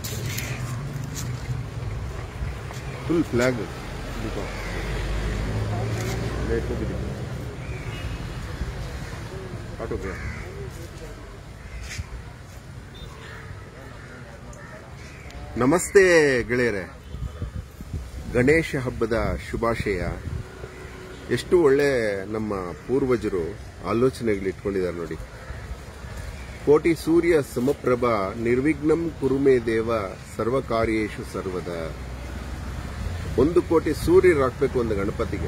Full flag autograph ನಮಸ್ತೆ ಗೆಳೆಯರೆ ಗಣೇಶ ಹಬ್ಬದ ಶುಭಾಶಯ ಎಷ್ಟು ಒಳ್ಳೆ ನಮ್ಮ ಪೂರ್ವಜರು ಆಲೋಚನೆಗಳು ಇಟ್ಕೊಂಡಿದ್ದಾರೆ ನೋಡಿ ಕೋಟಿ ಸೂರ್ಯ ಸಮಪ್ರಭ ನಿರ್ವಿಘ್ನಂ ಕುರುಮೆ ದೇವ ಸರ್ವಕಾರ್ಯೇಶು ಸರ್ವದ ಒಂದು ಕೋಟಿ ಸೂರ್ಯರು ಹಾಕ್ಬೇಕು ಒಂದು ಗಣಪತಿಗೆ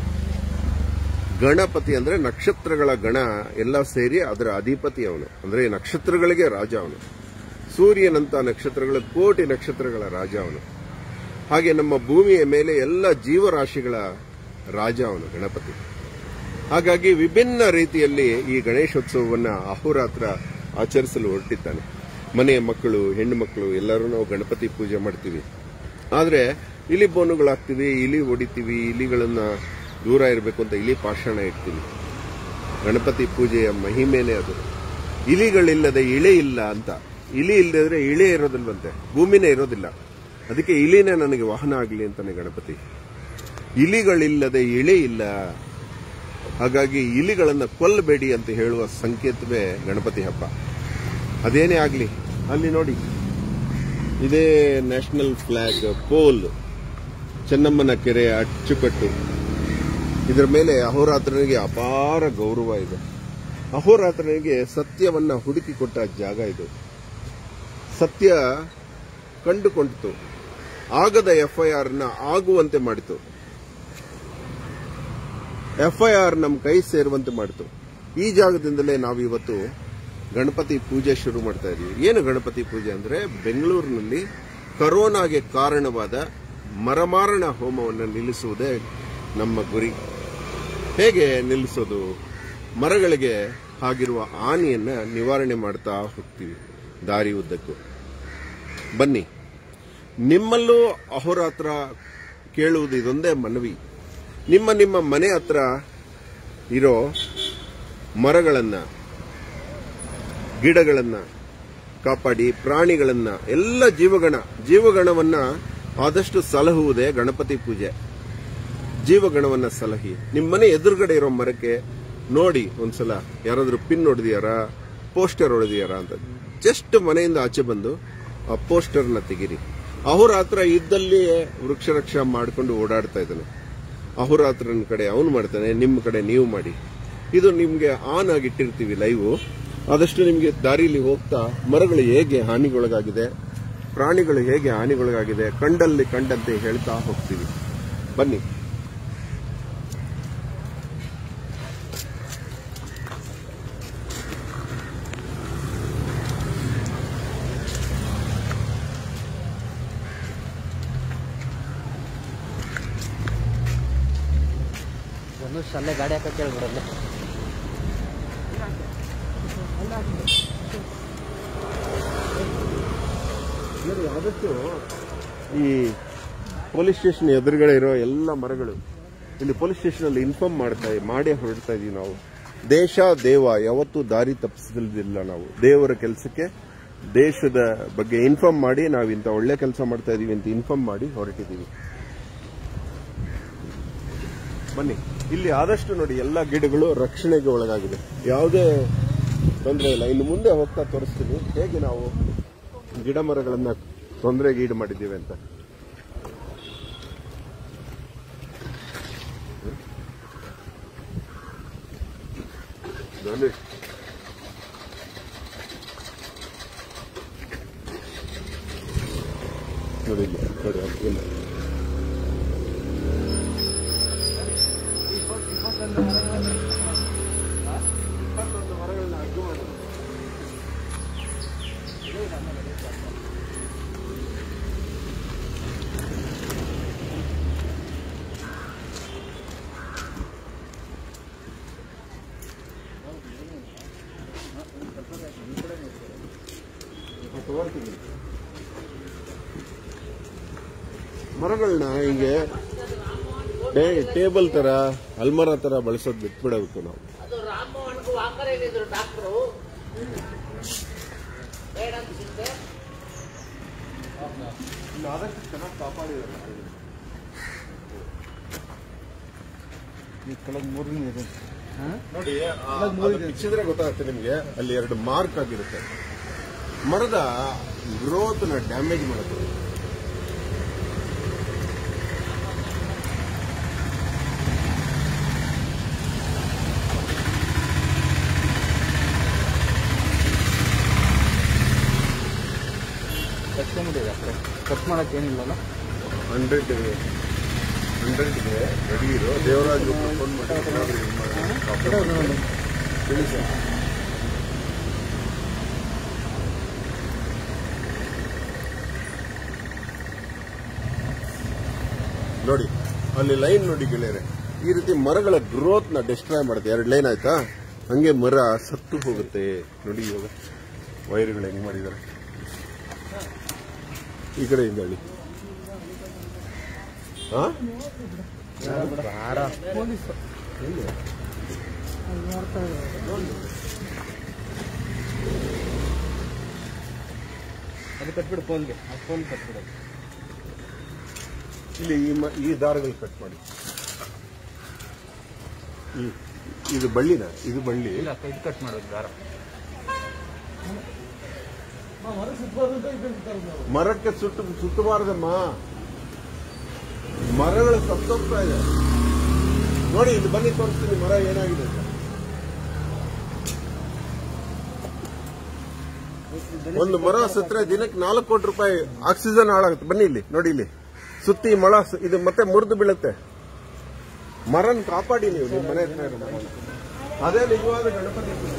ಗಣಪತಿ ಅಂದ್ರೆ ನಕ್ಷತ್ರಗಳ ಗಣ ಎಲ್ಲ ಸೇರಿ ಅದರ ಅಧಿಪತಿ ಅವನು ಅಂದ್ರೆ ನಕ್ಷತ್ರಗಳಿಗೆ ರಾಜ ಅವನು ಸೂರ್ಯನಂತ ನಕ್ಷತ್ರಗಳ ಕೋಟಿ ನಕ್ಷತ್ರಗಳ ರಾಜ ಅವನು ಹಾಗೆ ನಮ್ಮ ಭೂಮಿಯ ಮೇಲೆ ಎಲ್ಲ ಜೀವರಾಶಿಗಳ ರಾಜ ಅವನು ಗಣಪತಿ ಹಾಗಾಗಿ ವಿಭಿನ್ನ ರೀತಿಯಲ್ಲಿ ಈ ಗಣೇಶೋತ್ಸವವನ್ನ ಅಹೋರಾತ್ರ ಆಚರಿಸಲು ಹೊರಟಿದ್ದಾನೆ ಮನೆಯ ಮಕ್ಕಳು ಹೆಣ್ಣು ಮಕ್ಕಳು ಎಲ್ಲರೂ ನಾವು ಗಣಪತಿ ಪೂಜೆ ಮಾಡ್ತೀವಿ ಆದ್ರೆ ಇಲಿ ಬೋನುಗಳಾಗ್ತೀವಿ ಇಲಿ ಹೊಡಿತೀವಿ ಇಲಿಗಳನ್ನ ದೂರ ಇರಬೇಕು ಅಂತ ಇಲಿ ಪಾಷಾಣ ಇಡ್ತೀವಿ ಗಣಪತಿ ಪೂಜೆಯ ಮಹಿಮೇನೆ ಅದು ಇಲಿಗಳಿಲ್ಲದೆ ಇಳೆ ಇಲ್ಲ ಅಂತ ಇಲಿ ಇಲ್ಲದ್ರೆ ಇಳೆ ಇರೋದಿಲ್ವಂತೆ ಭೂಮಿನೇ ಇರೋದಿಲ್ಲ ಅದಕ್ಕೆ ಇಲಿನೇ ನನಗೆ ವಾಹನ ಆಗಲಿ ಅಂತಾನೆ ಗಣಪತಿ ಇಲಿಗಳಿಲ್ಲದೆ ಇಳೆ ಇಲ್ಲ ಹಾಗಾಗಿ ಇಲಿಗಳನ್ನ ಕೊಲ್ಲಬೇಡಿ ಅಂತ ಹೇಳುವ ಸಂಕೇತವೇ ಗಣಪತಿ ಹಬ್ಬ ಅದೇನೇ ಆಗಲಿ ಅಲ್ಲಿ ನೋಡಿ ಇದೇ ನ್ಯಾಷನಲ್ ಫ್ಲಾಗ್ ಪೋಲ್ ಚೆನ್ನಮ್ಮನ ಕೆರೆ ಅಚ್ಚುಕಟ್ಟು ಇದರ ಮೇಲೆ ಅಹೋರಾತ್ರನಿಗೆ ಅಪಾರ ಗೌರವ ಇದೆ ಅಹೋರಾತ್ರನಿಗೆ ಸತ್ಯವನ್ನ ಹುಡುಕಿಕೊಟ್ಟ ಜಾಗ ಇದು ಸತ್ಯ ಕಂಡುಕೊಂಡಿತು ಆಗದ ಎಫ್ಐಆರ್ ನ ಆಗುವಂತೆ ಮಾಡಿತು ಎಫ್ಐಆರ್ ನಮ್ಮ ಕೈ ಸೇರುವಂತೆ ಮಾಡಿತು ಈ ಜಾಗದಿಂದಲೇ ನಾವು ಇವತ್ತು ಗಣಪತಿ ಪೂಜೆ ಶುರು ಮಾಡ್ತಾ ಇದೀವಿ ಏನು ಗಣಪತಿ ಪೂಜೆ ಅಂದ್ರೆ ಬೆಂಗಳೂರಿನಲ್ಲಿ ಕರೋನಾಗೆ ಕಾರಣವಾದ ಮರಮಾರಣ ಹೋಮವನ್ನು ನಿಲ್ಲಿಸುವುದೇ ನಮ್ಮ ಗುರಿ ಹೇಗೆ ನಿಲ್ಲಿಸೋದು ಮರಗಳಿಗೆ ಆಗಿರುವ ಹಾನಿಯನ್ನ ನಿವಾರಣೆ ಮಾಡ್ತಾ ಹೋಗ್ತೀವಿ ದಾರಿ ಉದ್ದಕ್ಕೂ ಬನ್ನಿ ನಿಮ್ಮಲ್ಲೂ ಅಹೋರಾತ್ರ ಕೇಳುವುದು ಇದೊಂದೇ ಮನವಿ ನಿಮ್ಮ ನಿಮ್ಮ ಮನೆ ಹತ್ರ ಇರೋ ಮರಗಳನ್ನ ಗಿಡಗಳನ್ನ ಕಾಪಾಡಿ ಪ್ರಾಣಿಗಳನ್ನ ಎಲ್ಲ ಜೀವಗಣ ಜೀವಗಣವನ್ನ ಆದಷ್ಟು ಸಲಹುವುದೇ ಗಣಪತಿ ಪೂಜೆ ಜೀವಗಣವನ್ನ ಸಲಹಿ ನಿಮ್ಮ ಮನೆ ಎದುರುಗಡೆ ಇರೋ ಮರಕ್ಕೆ ನೋಡಿ ಒಂದ್ಸಲ ಯಾರಾದ್ರೂ ಪಿನ್ ಹೊಡೆದಿಯಾರಾ ಪೋಸ್ಟರ್ ಹೊಡೆದಿಯಾರಾ ಅಂತ ಜಸ್ಟ್ ಮನೆಯಿಂದ ಆಚೆ ಬಂದು ಆ ಪೋಸ್ಟರ್ನ ತೆಗಿರಿ ಅಹೋರಾತ್ರ ಇದ್ದಲ್ಲಿಯೇ ವೃಕ್ಷ ರಕ್ಷಾ ಮಾಡ್ಕೊಂಡು ಓಡಾಡ್ತಾ ಇದ್ದಾನೆ ಅಹೋರಾತ್ರನ ಕಡೆ ಅವನು ಮಾಡ್ತಾನೆ ನಿಮ್ಮ ಕಡೆ ನೀವು ಮಾಡಿ ಇದು ನಿಮ್ಗೆ ಆನ್ ಆಗಿಟ್ಟಿರ್ತೀವಿ ಲೈವ್ ಆದಷ್ಟು ನಿಮ್ಗೆ ದಾರಿಲಿ ಹೋಗ್ತಾ ಮರಗಳು ಹೇಗೆ ಹಾನಿಗೊಳಗಾಗಿದೆ ಪ್ರಾಣಿಗಳು ಹೇಗೆ ಹಾನಿಗೊಳಗಾಗಿದೆ ಕಂಡಲ್ಲಿ ಕಂಡಂತೆ ಹೇಳ್ತಾ ಹೋಗ್ತೀವಿ ಬನ್ನಿ ಒಂದು ಅಲ್ಲೇ ಗಾಡಿ ಹಾಕಕ್ಕೆ ಹೇಳ್ಬಿಡಲ್ಲ ನೋಡಿ, ಆದಷ್ಟು ಈ ಪೊಲೀಸ್ ಸ್ಟೇಷನ್ ಎದುರುಗಡೆ ಇರೋ ಎಲ್ಲ ಮರಗಳು ಇಲ್ಲಿ ಪೊಲೀಸ್ ಸ್ಟೇಷನ್ ಅಲ್ಲಿ ಇನ್ಫಾರ್ಮ್ ಮಾಡ್ತಾ ಮಾಡಿ ಹೊರಡ್ತಾ ಇದೀವಿ ನಾವು ದೇಶ ದೇವ ಯಾವತ್ತೂ ದಾರಿ ತಪ್ಪಿಸಲಿಲ್ಲ ನಾವು ದೇವರ ಕೆಲಸಕ್ಕೆ ದೇಶದ ಬಗ್ಗೆ ಇನ್ಫಾರ್ಮ್ ಮಾಡಿ ನಾವು ಇಂಥ ಒಳ್ಳೆ ಕೆಲಸ ಮಾಡ್ತಾ ಇದೀವಿ ಅಂತ ಇನ್ಫಾರ್ಮ್ ಮಾಡಿ ಹೊರಟಿದ್ದೀವಿ ಬನ್ನಿ ಇಲ್ಲಿ ಆದಷ್ಟು ನೋಡಿ ಎಲ್ಲ ಗಿಡಗಳು ರಕ್ಷಣೆಗೆ ಒಳಗಾಗಿದೆ ಯಾವುದೇ ತೊಂದರೆ ಇಲ್ಲ ಇನ್ನು ಮುಂದೆ ಹೋಗ್ತಾ ತೋರಿಸ್ತೀನಿ ಹೇಗೆ ನಾವು ಗಿಡ ಮರಗಳನ್ನ ತೊಂದರೆಗೆ ಈಡು ಮಾಡಿದ್ದೀವಿ ಅಂತ ನೋಡಿ. ನೋಡಿ ಇಲ್ಲಿ, ನೋಡಿ ಇಲ್ಲ. ತಗೊಳ್ತೀನಿ. ಮರಗಳನ್ನ ಹಿಂಗೆ ಟೇ- ಟೇಬಲ್ ತರ ಅಲ್ಮರ ತರ ಬಳಸೋದು ಬಿಟ್ಬಿಡಬೇಕು ನಾವು ಅದು ರಾಮಮೋಹನ್ಗೂ ವಾಕರ್ ಹೇಳಿದ್ರು ಡಾಕ್ಟ್ರು ಬೇಡ ಅನ್ಸುತ್ತೆ ಇನ್ನು ಆದಷ್ಟು ಚೆನ್ನಾಗಿ ಕಾಪಾಡಿದ್ದಾರೆ ಈ ಕೆಳಗೆ ಮೂರನೇ ಇದೆ ನೋಡಿ ಆ- ಅದು ಬಿಚ್ಚಿದ್ರೆ ಗೊತ್ತಾಗುತ್ತೆ ನಿಮಗೆ ಅಲ್ಲಿ ಎರಡು ಮಾರ್ಕ್ ಆಗಿರುತ್ತೆ ಮರದ ಗ್ರೋತ್ ನ ಡ್ಯಾಮೇಜ್ ಮಾಡುತ್ತೆ ಕಟ್ಕೊಂಬಿಟ್ಟಿದೆ ಆ ಕಡೆ ಕಟ್ ಮಾಡಕ್ಕೆ ಏನಿಲ್ಲಲ್ಲ ಹಂಡ್ರೆಡ್ ಹಂಡ್ರೆಡ್ಗೆ ರೆಡಿ ಇರೋ ದೇವರಾಜ್ ಫೋನ್ ಮಾಡಿ ಏನಾದ್ರು ಇದು ಮಾಡಿ. ಹೇಳಿ ಸರ್ ನೋಡಿ ಅಲ್ಲಿ ಲೈನ್ ನೋಡಿ ಗೆಳೆಯರೆ ಈ ರೀತಿ ಮರಗಳ ಗ್ರೋತ್ ನ ಡಿಸ್ಟ್ರಾಯ್ ಮಾಡುತ್ತೆ ಎರಡು ಲೈನ್ ಆಯ್ತಾ ಹಂಗೆ ಮರ ಸತ್ತು ಹೋಗುತ್ತೆ ನೋಡಿ ಇವಾಗ ವೈರ್ಗಳು ಹೆಂಗ್ ಮಾಡಿದ್ದಾರೆ ಈ ಕಡೆ ಇಂದ ಹೇಳಿ ಹಾ ಅದು ಕಟ್ಬಿಡು ಫೋನ್ಗೆ ಆ ಫೋನ್ ಕಟ್ಬಿಡು ಇಲ್ಲಿ ಈ ಮ- ಈ ದಾರಗಳು ಕಟ್ ಮಾಡಿ ಈ- ಇದು ಬಳ್ಳಿನ ಇದು ಬಳ್ಳಿ ಇಲ್ಲ ಇದು ಕಟ್ ಮಾಡೋದು ದಾರ ಮರಕ್ಕೆ ಸುಟ್ಟು ಸುತ್ತಬಾರದಮ್ಮ ಮರಗಳು ಸತ್ತೋಗ್ತಾ ಇದೆ ನೋಡಿ ಇಲ್ಲಿ ಬನ್ನಿ ತೋರಿಸ್ತೀನಿ ಮರ ಏನಾಗಿದೆ ಅಂತ. ಒಂದು ಮರ ಸತ್ರೆ ದಿನಕ್ಕೆ ನಾಲ್ಕು ಕೋಟಿ ರೂಪಾಯಿ ಆಕ್ಸಿಜನ್ ಹಾಳಾಗುತ್ತೆ ಬನ್ನಿ ಇಲ್ಲಿ ನೋಡಿ ಇಲ್ಲಿ ಸುತ್ತಿ ಮಳ ಸ- ಇದು ಮತ್ತೆ ಮುರಿದು ಬೀಳುತ್ತೆ ಮರನ್ ಕಾಪಾಡಿ ನೀವು ನಿಮ್ಮ ಮನೆ ಹತ್ರ ಇರೋ ಮರನ. ಅದೇ ನಿಜವಾದ ಗಣಪತಿ ಪೂಜೆ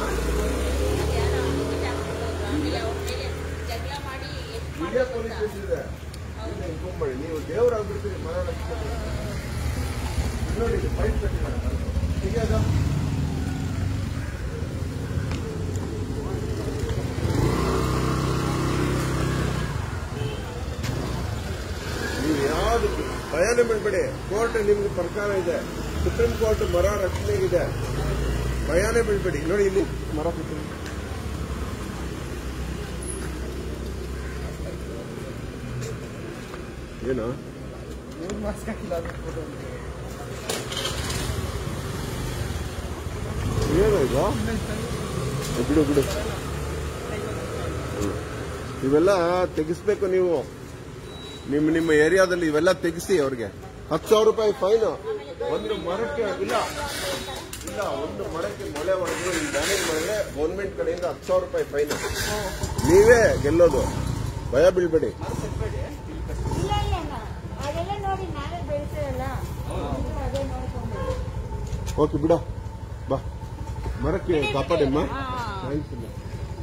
ಜಗಳ ಮಾಡಿ ಎಷ್ಟು ಇದೇ ಪೊಲೀಸ್ ಸ್ಟೇಷನ್ ಇದೆ ಇಲ್ಲಿ inform ಮಾಡಿ ನೀವು ದೇವರಾಗ್ಬಿಡ್ತೀರಿ ಮರ ರಕ್ಷಣೆ. ನೋಡಿ ಇಲ್ಲಿ pipe ಕಟ್ಟಿದ್ದಾರೆ. ಹೀಗೆ ಅದು. ನೀವು ಯಾವ್ದಕ್ಕೆ ಭಯನೇ ಮಾಡಬೇಡಿ ಕೋರ್ಟ್ ನಿಮ್ಗೆ ಸರ್ಕಾರ ಇದೆ ಸುಪ್ರೀಂ ಕೋರ್ಟ್ ಮರ ರಕ್ಷಣೆಗಿದೆ ಭಯನೇ ಬೀಳ್ಬೇಡಿ ನೋಡಿ ಇಲ್ಲಿ ಮರ ಕೂತ್ಕೊಳ್ಳಿ. ಏನು ಏನು ಇದು ಏ, ಬಿಡು ಬಿಡು ಹ್ಮ್. ಇವೆಲ್ಲ ತೆಗಿಸ್ಬೇಕು ನೀವು ನಿಮ್ಮ ನಿಮ್ಮ ಏರಿಯಾದಲ್ಲಿ ಇವೆಲ್ಲ ತೆಗಿಸಿ ಅವ್ರಿಗೆ ಹತ್ತು ಸಾವಿರ ರೂಪಾಯಿ ಫೈನ್ ಒಂದು ಮರಕ್ಕೆ ಇಲ್ಲ ಇಲ್ಲ ಒಂದು ಮರಕ್ಕೆ ಮೊಳೆ ಹೊಡೆದು ಈ ಡ್ಯಾಮೇಜ್ ಮಾಡಿದ್ರೆ ಗೌರ್ಮೆಂಟ್ ಕಡೆಯಿಂದ ಹತ್ತು ಸಾವಿರ ರೂಪಾಯಿ ಫೈನ್ ನೀವೇ ಗೆಲ್ಲೋದು ಭಯ ಬೀಳ್ಬೇಡಿ ಇಲ್ಲ ಇಲ್ಲ ಅಣ್ಣ. ಅದೆಲ್ಲ ನೋಡಿ ನಾವೇ ಬೆಳಿತೀವಲ್ಲ ಅದೇ ನೋಡ್ಕೊಂಡು ಓಕೆ ಬಿಡ ಬಾ ಮರಕ್ಕೆ ಕಾಪಾಡಮ್ಮ ಥ್ಯಾಂಕ್ಸ್ ಅಮ್ಮ.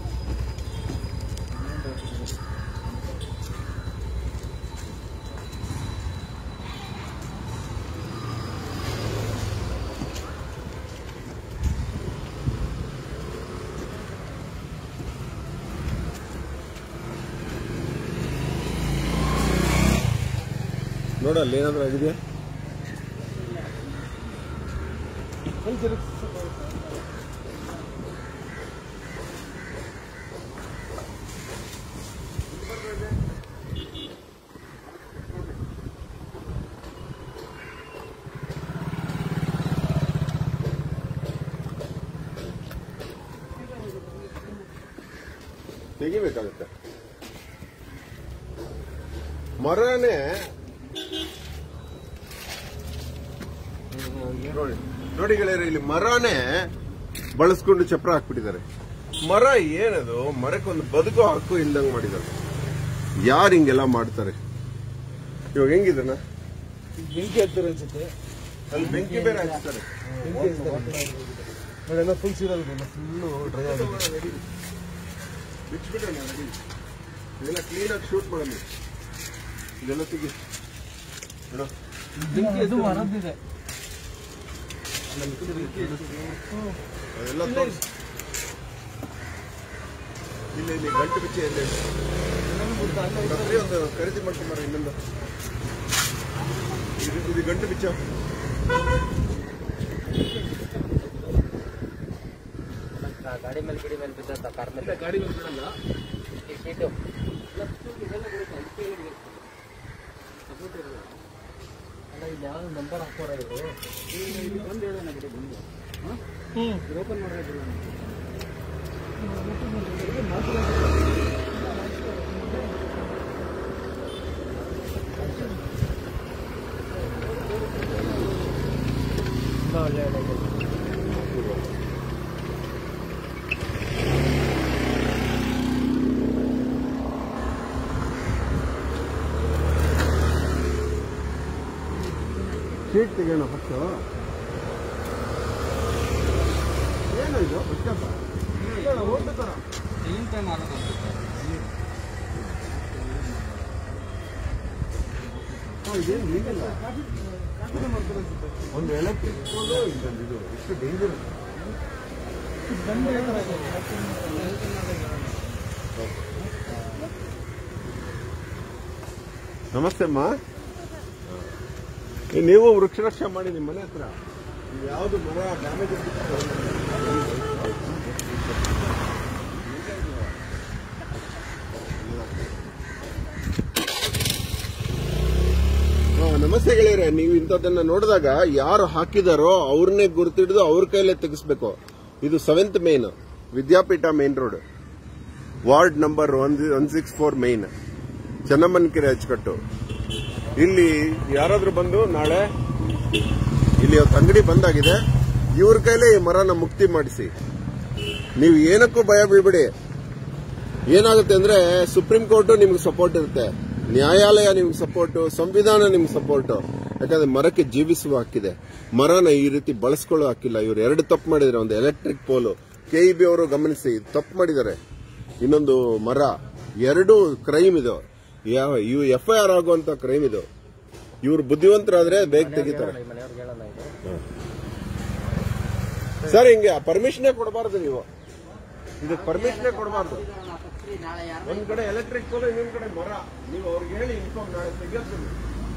ನೋಡಲ್ಲಿ ಏನಾದ್ರೂ ಆಗಿದೆಯಾ ತೆಗಿಬೇಕಾಗುತ್ತೆ ಮರನೇ ನೋಡಿ ನೋಡಿ ಗೆಳೆಯರೆ ಇಲ್ಲಿ ಮರನೇ ಬಳಸ್ಕೊಂಡು ಚಪ್ರ ಹಾಕ್ಬಿಟ್ಟಿದ್ದಾರೆ ಮರ ಏನದು ಮರಕ್ಕೊಂದು ಬದುಕು ಹಾಕು ಇಲ್ದಂಗ್ ಮಾಡಿದ್ದಾರೆ ಯಾರು ಹಿಂಗೆಲ್ಲ ಮಾಡ್ತಾರೆ ಇವಾಗ ಹೆಂಗಿದನ ಬೆಂಕಿ ಹತ್ತಿರ ಅನ್ಸುತ್ತೆ ಅಲ್ಲಿ ಬೆಂಕಿ ಬೇರೆ ಹಚ್ತಾರೆ ಬೆಂಕಿ ಹಚ್ತಾರೆ ನೋಡೆಲ್ಲ ಫುಲ್ ಸೀರೋದಿಲ್ಲ ಫುಲ್ಲು ಡ್ರೈ ಆಗಿದೆ ಬಿಚ್ಬಿಟ್ರೆ ಇದೆಲ್ಲ ಕ್ಲೀನಾಗಿ ಶೂಟ್ ಮಾಡೋಣ ಇದೆಲ್ಲ ತೆಗಿ ನೋಡು ಬೆಂಕಿ ಅದು ಮರದಿದೆ ಅದೆಲ್ಲ ತೋರಿಸಿ ಇಲ್ಲಿ ಇಲ್ಲಿ ಗಂಟು ಬಿಚ್ಚಿ ಇಲ್ಲಿ ರಾತ್ರಿ ಒಂದು ಖರೀದಿ ಮಾಡ್ಕೊಂಬಾರ ಇನ್ನೊಂದು ಇದು ಇದು ಗಂಟು ಬಿಚ್ಚ ಗಾಡಿ ಮೇಲೆ ಗಿಡಿ ಮೇಲೆ ಬಿದ್ದ ಕಾರ್ ಮೇಲೆ ಗಾಡಿ ಮೇಲೆ ಬಿಡಲ್ಲ ಈ ಸೀಟು ನಂಬರ್ ಹಾಕೋರ ಇದು ಬಂದು ಹೇಳೋಣ ಬಿಡಿ ಬಂದು ಓಪನ್ ಮಾಡಿದ್ರೆ ಶೀಟ್ ತೆಗೋಣ ಫಸ್ಟ್ ಏನು ಇದು ಬಿಸ್ಕಪ್ಪ ಹೋಗ್ತು ತರ ಟೈಮ್ ಟೈಮ್ ಆಗೋದು ಇದೇನು ಲೀಗಲ್ಲ ಒಂದು ಎಲೆಕ್ಟ್ರಿಕ್ ಪೋಲು ಇನ್ನೊಂದು ಇದು ಎಷ್ಟು ಡೇಂಜರ್ ನಮಸ್ತೆ ಅಮ್ಮ ಏ, ನೀವು ವೃಕ್ಷ ರಕ್ಷೆ ಮಾಡಿ ನಿಮ್ಮ ಮನೆ ಹತ್ರ ಯಾವುದು ಮರ ಡ್ಯಾಮೇಜ್ ನಮಸ್ತೆ ಗೆಳೆಯರೆ ನೀವು ಇಂಥದ್ದನ್ನ ನೋಡಿದಾಗ ಯಾರು ಹಾಕಿದಾರೋ ಅವ್ರನ್ನೇ ಗುರುತಿಡಿದು ಅವ್ರ ಕೈಲೇ ತೆಗಿಸ್ಬೇಕು ಇದು seventh main Vidyapeetha main road ward number one one six four main Chennammanakere Achchukattu ಇಲ್ಲಿ ಯಾರಾದ್ರೂ ಬಂದು ನಾಳೆ ಇಲ್ಲಿ ಇವತ್ತು ಅಂಗಡಿ ಬಂದಾಗಿದೆ ಇವ್ರ ಕೈಲೇ ಈ ಮರನ ಮುಕ್ತಿ ಮಾಡಿಸಿ ನೀವು ಏನಕ್ಕೂ ಭಯ ಬೀಳ್ಬೇಡಿ ಏನಾಗುತ್ತೆ ಅಂದ್ರೆ ಸುಪ್ರೀಂ ಕೋರ್ಟ್ ನಿಮ್ಗೆ ಸಪೋರ್ಟ್ ಇರುತ್ತೆ ನ್ಯಾಯಾಲಯ ನಿಮ್ಗೆ ಸಪೋರ್ಟ್ ಸಂವಿಧಾನ ನಿಮ್ಗೆ ಸಪೋರ್ಟ್ ಯಾಕಂದ್ರೆ ಮರಕ್ಕೆ ಜೀವಿಸುವ ಹಕ್ಕಿದೆ ಮರನ ಈ ರೀತಿ ಬಳಸ್ಕೊಳ್ಳೋ ಹಕ್ಕಿಲ್ಲ ಇವ್ರು ಎರಡು ತಪ್ಪು ಮಾಡಿದ್ರೆ ಒಂದು ಎಲೆಕ್ಟ್ರಿಕ್ ಪೋಲು ಕೆಇಬಿ ಅವರು ಗಮನಿಸಿ ತಪ್ಪು ಮಾಡಿದ್ದಾರೆ ಇನ್ನೊಂದು ಮರ ಎರಡು ಕ್ರೈಮ್ ಇದು ಯಾವ ಇವು ಎಫ್ ಐ ಆರ್ ಆಗುವಂತ ಕ್ರೈಮ್ ಇದು ಇವ್ರು ಬುದ್ಧಿವಂತರಾದ್ರೆ ಬೇಗ ತೆಗಿತಾರೆ ಮನೆಯವ್ರಿಗೆ ಹೇಳಲ್ಲ ಇದು ಸರ್ ಹಿಂಗೆ ಪರ್ಮಿಷನ್ ಕೊಡಬಾರ್ದು ನೀವು ಇದಕ್ಕೆ ಪರ್ಮಿಷನ್ ಕೊಡಬಾರ್ದು ನಾಳೆ ಯಾರು ಒಂದ್ ಕಡೆ ಎಲೆಕ್ಟ್ರಿಕ್ ಪೋಲ್ ಇನ್ನೊಂದ್ ಕಡೆ ಮರ ನೀವು ಅವ್ರಿಗೆ ಹೇಳಿ ಇನ್ಫಾರ್ಮ್ ನಾಳೆ ತೆಗಿಯೋದು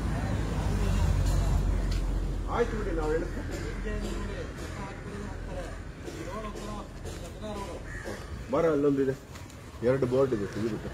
ಆಯ್ತು ಬಿಡಿ ನಾವು ಹೇಳ್ತೀವಿ ಮರ ಅಲ್ಲೊಂದಿದೆ ಎರಡು ಬೋರ್ಡ್ ಇದೆ ತೆಗಿಬಿಟ್ಟು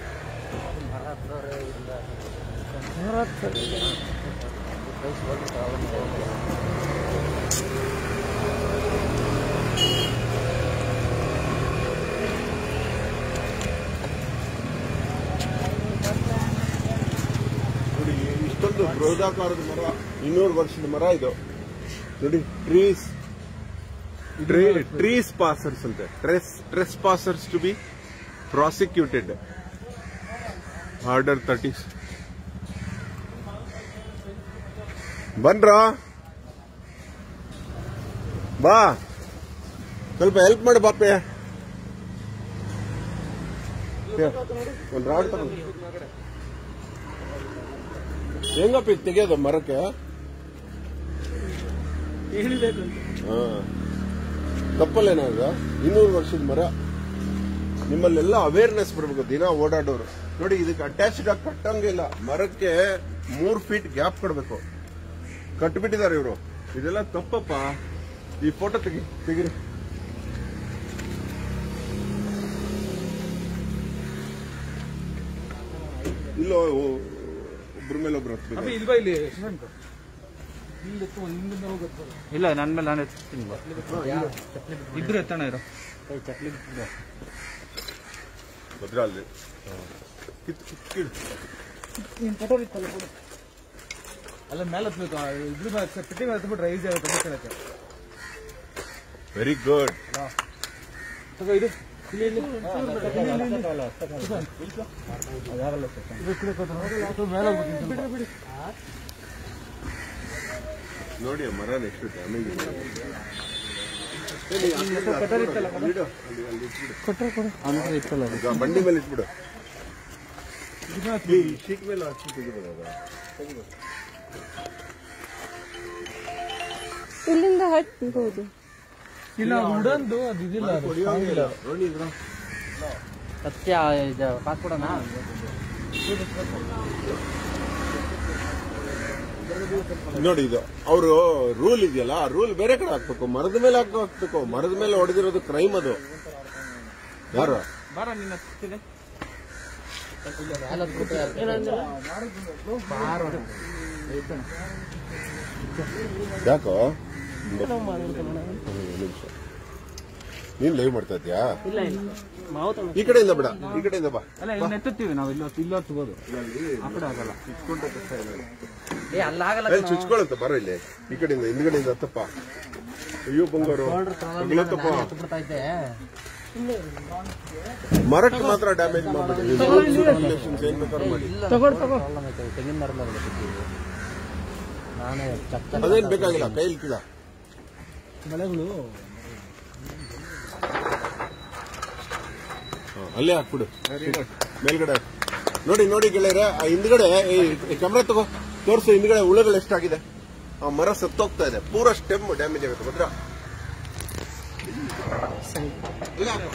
ನೋಡಿ ಇಷ್ಟೊಂದು ಬೃಹದಾಕಾರದ ಮರ ಇನ್ನೂರು ವರ್ಷದ ಮರ ಇದು ನೋಡಿ ಟ್ರೀಸ್ ಟ್ರೀಸ್ ಪಾಸರ್ಸ್ ಅಂತೆ ಟ್ರೆಸ್ trespassers to be prosecuted order thirty ಬನ್ರ ಬಾ ಸ್ವಲ್ಪ ಹೆಲ್ಪ್ ಮಾಡಿ ಬಾಪೆ ಒಂದು ರಾಡ್ ತಗೊಂಡು ಹೆಂಗಪ್ಪ ಇದು ತೆಗೆಯೋದು ಮರಕ್ಕೆ ಹಾ ತಪ್ಪಲ್ಲೇನಾಗ ಇನ್ನೂರು ವರ್ಷದ ಮರ ನಿಮ್ಮಲ್ಲೆಲ್ಲ ಅವೇರ್ನೆಸ್ ಬರಬೇಕು ದಿನ ಓಡಾಡೋರು ನೋಡಿ ಇದಕ್ಕೆ ಅಟ್ಯಾಚ್ಡ್ ಆಗಿ ಕಟ್ಟಂಗಿಲ್ಲ ಮರಕ್ಕೆ ಮೂರ್ ಫೀಟ್ ಗ್ಯಾಪ್ ಕೊಡಬೇಕು ಕಟ್ಬಿಟ್ಟಿದ್ದಾರೆ ಇವರು ಇದೆಲ್ಲ ತಪ್ಪಪ್ಪ ಈ ಫೋಟೋ ತೆಗಿ ತೆಗಿರಿ ಇಲ್ಲೋ ಒಬ್ರ ಮೇಲೆ ಒಬ್ರು ಹತ್ಬೇಕು ಇಲ್ವಾ ಇಲ್ಲಿ ಶಶಾಂಕ್ ಇಲ್ಲಿ ಎತ್ತು, ಹಿಂದಿಂದ ಹೋಗುತ್ತೆ ಇಲ್ಲ ನನ್ನ ಮೇಲೆ ನಾನು ಎತ್ತೀನಿ ಇಬ್ರು ಎತ್ತಣ ಇರೋ ಭದ್ರ ಅಲ್ಲಿ ಕಿತ್ ಕಿತ್ ಕಿಡ್ ಅಲ್ಲ ಮೇಲೆ ಹತ್ಬೇಕು ಆ ಇದ್ರ ಮೇಲೆ ಹತ್ಬೇಕು, ಪೆಟ್ಟಿ ಮೇಲೆ ಹತ್ಬಿಟ್ರೆ ಈಸಿ ಆಗುತ್ತೆ ಅದಕ್ಕೆ ಹೇಳಕ್ಕೆ. ವೆರಿ ಗುಡ್ ತಗೋ ಇದು ಇಲ್ಲಿ ಇಲ್ಲಿ ಇಲ್ಲಿ, ಇಲ್ಲಿ, ಇಲ್ಲಿ. ಅದಾಗಲ್ಲ ಸರ್. ಇದು ಈ ಕಡೆ ಕೂತ್ರು. ಅದು ಮೇಲೆ ಹೋಗ್ಬಿಟ್ಟು ಬಿಡ್ರಿ, ಬಿಡಿ. ನೋಡಿ ಆ ಮರ ಎಷ್ಟು ಡ್ಯಾಮೇಜ್ ಇದೆ ಇಡು, ಅಲ್ಲಿ- ಅಲ್ಲಿ ಇಟ್ಬಿಡು. ಅಂದ್ರೆ ಇತ್ತಲ್ಲ ಈಗ ಬಂಡಿ ಮೇಲೆ ಇಟ್ಬಿಡು ಇದನ್ನ ಈ ಶೀಟ್ ಮೇಲೆ ಹಾಕಿ ತೆಗಿಬೋದಲ್ಲ ಇಲ್ಲಿಂದ ಹತ್ಬಹುದು ಇಲ್ಲ ಉಡಂದು ಅದು ಇದಿಲ್ಲ ಅದು ಹೊಡಿಯೋಂಗಿಲ್ಲ. ನೋಡಿ ಇದ್ರ ಸತ್ಯ ಇದು ಪಾಸ್ಪೋರ್ಟನ ನೋಡಿ ಇದು ಅವರು ರೂಲ್ ಇದೆಯಲ್ಲ ಆ ರೂಲ್ ಬೇರೆ ಕಡೆ ಹಾಕ್ಬೇಕು ಮರದ ಮೇಲೆ ಹಾಕೋ ಹಾಕ್ಬೇಕು ಮರದ ಮೇಲೆ ಹೊಡೆದಿರೋದು ಕ್ರೈಮ್ ಅದು ಯಾರು ಬಾರ ನಿನ್ನ ಹತ್ತಿದೆ ಯಾಕೋ ಹ್ಮ್, ನಿಮಿಷ ನೀನ್ ಲೈವ್ ಮಾಡ್ತಾ ಇದ್ಯಾ ಇಲ್ಲ ಇಲ್ಲ ಮಾವು ತಗೊಂಡು ಈ ಕಡೆಯಿಂದ ಬಿಡ ಈ ಕಡೆಯಿಂದ ಬಾ ಅಲ್ಲ ಇನ್ನು ಎತ್ತುತ್ತೀವಿ ನಾವು ಇಲ್ಲ ಇಲ್ಲ ಹತ್ಬೋದು ಆ ಕಡೆ ಆಗಲ್ಲ ಏ ಅಲ್ಲಾಗಲ್ಲ ಅಲ್ಲಿ ಚುಚ್ಕೊಳಂತ ಬರ ಇಲ್ಲಿ ಈ ಕಡೆಯಿಂದ ಹಿಂದ್ಗಡೆಯಿಂದ ಹತ್ತಪ್ಪ ಅಯ್ಯೋ ಬಂಗಾರು ತಗ್ಲತ್ತಪ್ಪ ಬಿಡ್ತಾ ಇದ್ದೆ ಮರಕ್ಕೆ ಮಾತ್ರ ಡ್ಯಾಮೇಜ್ ಮಾಡ್ಬಿಡಿ ಏನ್ ಬೇಕಾದ್ರೂ ಮಾಡಿ ತಗೊಂಡು ತಗೋ ತೆಂಗಿನ ಮರದ ನಾನೇ ಚಕ್ಕ ಅದೇನ್ ಬೇಕಾಗಿಲ್ಲ ಕೈಲಿ ಕೀಳ ಬೆಳೆಗಳು ಹಾ, ಅಲ್ಲೇ ಹಾಕ್ಬಿಡು ಮೇಲ್ಗಡೆ ಹಾಕು. ನೋಡಿ ನೋಡಿ ಗೆಳೆಯರೆ ಆ ಹಿಂದ್ಗಡೆ ಕ್ಯಾಮ್ರಾ ತಗೋ ತೋರ್ಸು ಹಿಂದ್ಗಡೆ ಹುಳಗಳು ಎಷ್ಟಾಗಿದೆ ಆ ಮರ ಸತ್ತೋಗ್ತಾ ಇದೆ ಪೂರ ಸ್ಟೆಮ್ ಡ್ಯಾಮೇಜ್ ಆಗುತ್ತೆ ಭದ್ರ ಅಲ್ಲೇ ಹಾಕು.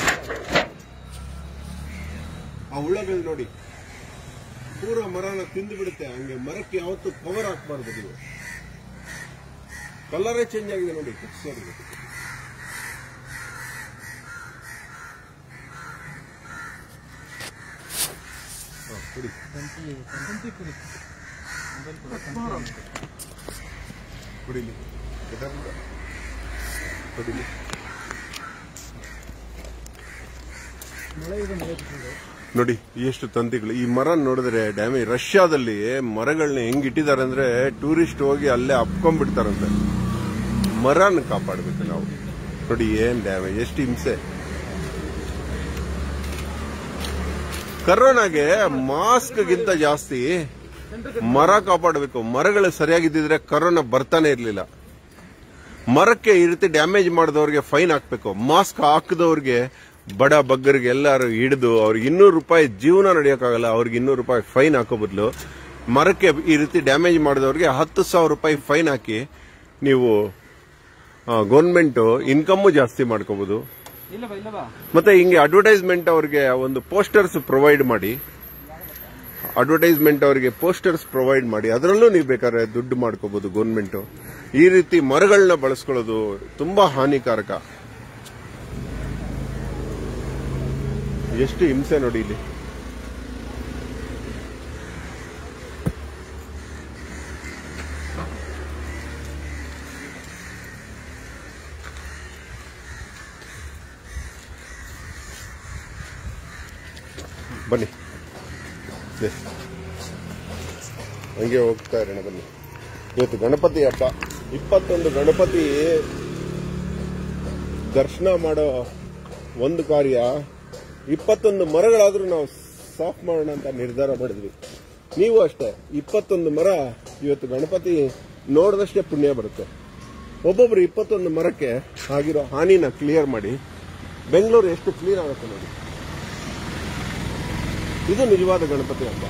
ಆ ಹುಳಗಳು ನೋಡಿ ಪೂರ ಮರನ ತಿಂದು ಬಿಡುತ್ತೆ ಹಂಗೆ ಮರಕ್ಕೆ ಯಾವತ್ತು ಪವರ್ ಹಾಕ್ಬಾರ್ದು ನೀವು ಕಲರೇ ಚೇಂಜ್ ಆಗಿದೆ ನೋಡಿ ಸರಿ ಹಾ, ಕುಡಿ ಕುಡಿಲಿ ಕೆದಾರಿಂದ. ಕುಡಿಲಿ ನೋಡಿ ಎಷ್ಟು ತಂತಿಗಳು ಈ ಮರ ನೋಡಿದ್ರೆ ಡ್ಯಾಮೇಜ್ ರಷ್ಯಾದಲ್ಲಿ ಮರಗಳನ್ನ ಹೆಂಗ್ ಇಟ್ಟಿದ್ದಾರೆ ಅಂದ್ರೆ ಟೂರಿಸ್ಟ್ ಹೋಗಿ ಅಲ್ಲೇ ಅಪ್ಕೊಂಡ್ಬಿಡ್ತಾರಂತೆ ಮರನ ಕಾಪಾಡಬೇಕು ನಾವು ನೋಡಿ ಏನ್ ಡ್ಯಾಮೇಜ್ ಎಷ್ಟು ಹಿಂಸೆ ಕರೋನಾಗೆ ಮಾಸ್ಕ್ ಗಿಂತ ಜಾಸ್ತಿ ಮರ ಕಾಪಾಡಬೇಕು ಮರಗಳು ಸರಿಯಾಗಿದ್ದಿದ್ರೆ ಕರೋನಾ ಬರ್ತಾನೆ ಇರಲಿಲ್ಲ ಮರಕ್ಕೆ ಈ ರೀತಿ ಡ್ಯಾಮೇಜ್ ಮಾಡಿದವ್ರಿಗೆ ಫೈನ್ ಹಾಕ್ಬೇಕು ಮಾಸ್ಕ್ ಹಾಕದವ್ರಿಗೆ ಬಡ ಬಗ್ಗರಿಗೆ ಎಲ್ಲರೂ ಹಿಡಿದು ಅವ್ರಿಗೆ ಇನ್ನೂರು ರೂಪಾಯಿ ಜೀವನ ನಡೆಯೋಕ್ಕಾಗಲ್ಲ ಅವ್ರಿಗೆ ಇನ್ನೂರು ರೂಪಾಯಿ ಫೈನ್ ಹಾಕೋ ಬದಲು ಮರಕ್ಕೆ ಈ ರೀತಿ ಡ್ಯಾಮೇಜ್ ಮಾಡಿದವ್ರಿಗೆ ಹತ್ತು ಸಾವಿರ ರೂಪಾಯಿ ಫೈನ್ ಹಾಕಿ ನೀವು ಗೌರ್ಮೆಂಟ್ ಇನ್ಕಮ್ಮು ಜಾಸ್ತಿ ಮಾಡ್ಕೋಬಹುದು ಇಲ್ಲ ಬಾ ಇಲ್ಲ ಬಾ ಮತ್ತೆ ಹಿಂಗೆ ಅಡ್ವರ್ಟೈಸ್ಮೆಂಟ್ ಅವ್ರಿಗೆ ಒಂದು ಪೋಸ್ಟರ್ಸ್ ಪ್ರೊವೈಡ್ ಮಾಡಿ ಅಡ್ವರ್ಟೈಸ್ಮೆಂಟ್ ಅವರಿಗೆ ಪೋಸ್ಟರ್ಸ್ ಪ್ರೊವೈಡ್ ಮಾಡಿ ಅದರಲ್ಲೂ ನೀವು ಬೇಕಾದ್ರೆ ದುಡ್ಡು ಮಾಡ್ಕೋಬಹುದು ಗೌರ್ಮೆಂಟ್ ಈ ರೀತಿ ಮರಗಳನ್ನ ಬಳಸ್ಕೊಳ್ಳೋದು ತುಂಬಾ ಹಾನಿಕಾರಕ ಎಷ್ಟು ಹಿಂಸೆ ನೋಡಿ ಇಲ್ಲಿ ಬನ್ನಿ ದೆ. ಹಂಗೆ ಹೋಗ್ತಾ ಇರೋಣ ಬನ್ನಿ ಇವತ್ತು ಗಣಪತಿ ಹಬ್ಬ ಇಪ್ಪತ್ತೊಂದು ಗಣಪತಿ ದರ್ಶನ ಮಾಡೋ ಒಂದು ಕಾರ್ಯ ಇಪ್ಪತ್ತೊಂದು ಮರಗಳಾದ್ರೂ ನಾವು ಸಾಫ್ ಮಾಡೋಣ ಅಂತ ನಿರ್ಧಾರ ಮಾಡಿದ್ವಿ ನೀವು ಅಷ್ಟೇ ಇಪ್ಪತ್ತೊಂದು ಮರ ಇವತ್ತು ಗಣಪತಿ ನೋಡಿದಷ್ಟೇ ಪುಣ್ಯ ಬರುತ್ತೆ ಒಬ್ಬೊಬ್ರು ಇಪ್ಪತ್ತೊಂದು ಮರಕ್ಕೆ ಆಗಿರೋ ಹಾನಿನ ಕ್ಲಿಯರ್ ಮಾಡಿ ಬೆಂಗಳೂರು ಎಷ್ಟು ಕ್ಲೀನ್ ಆಗುತ್ತೆ ನೋಡಿ ಇದು ನಿಜವಾದ ಗಣಪತಿ ಹಬ್ಬ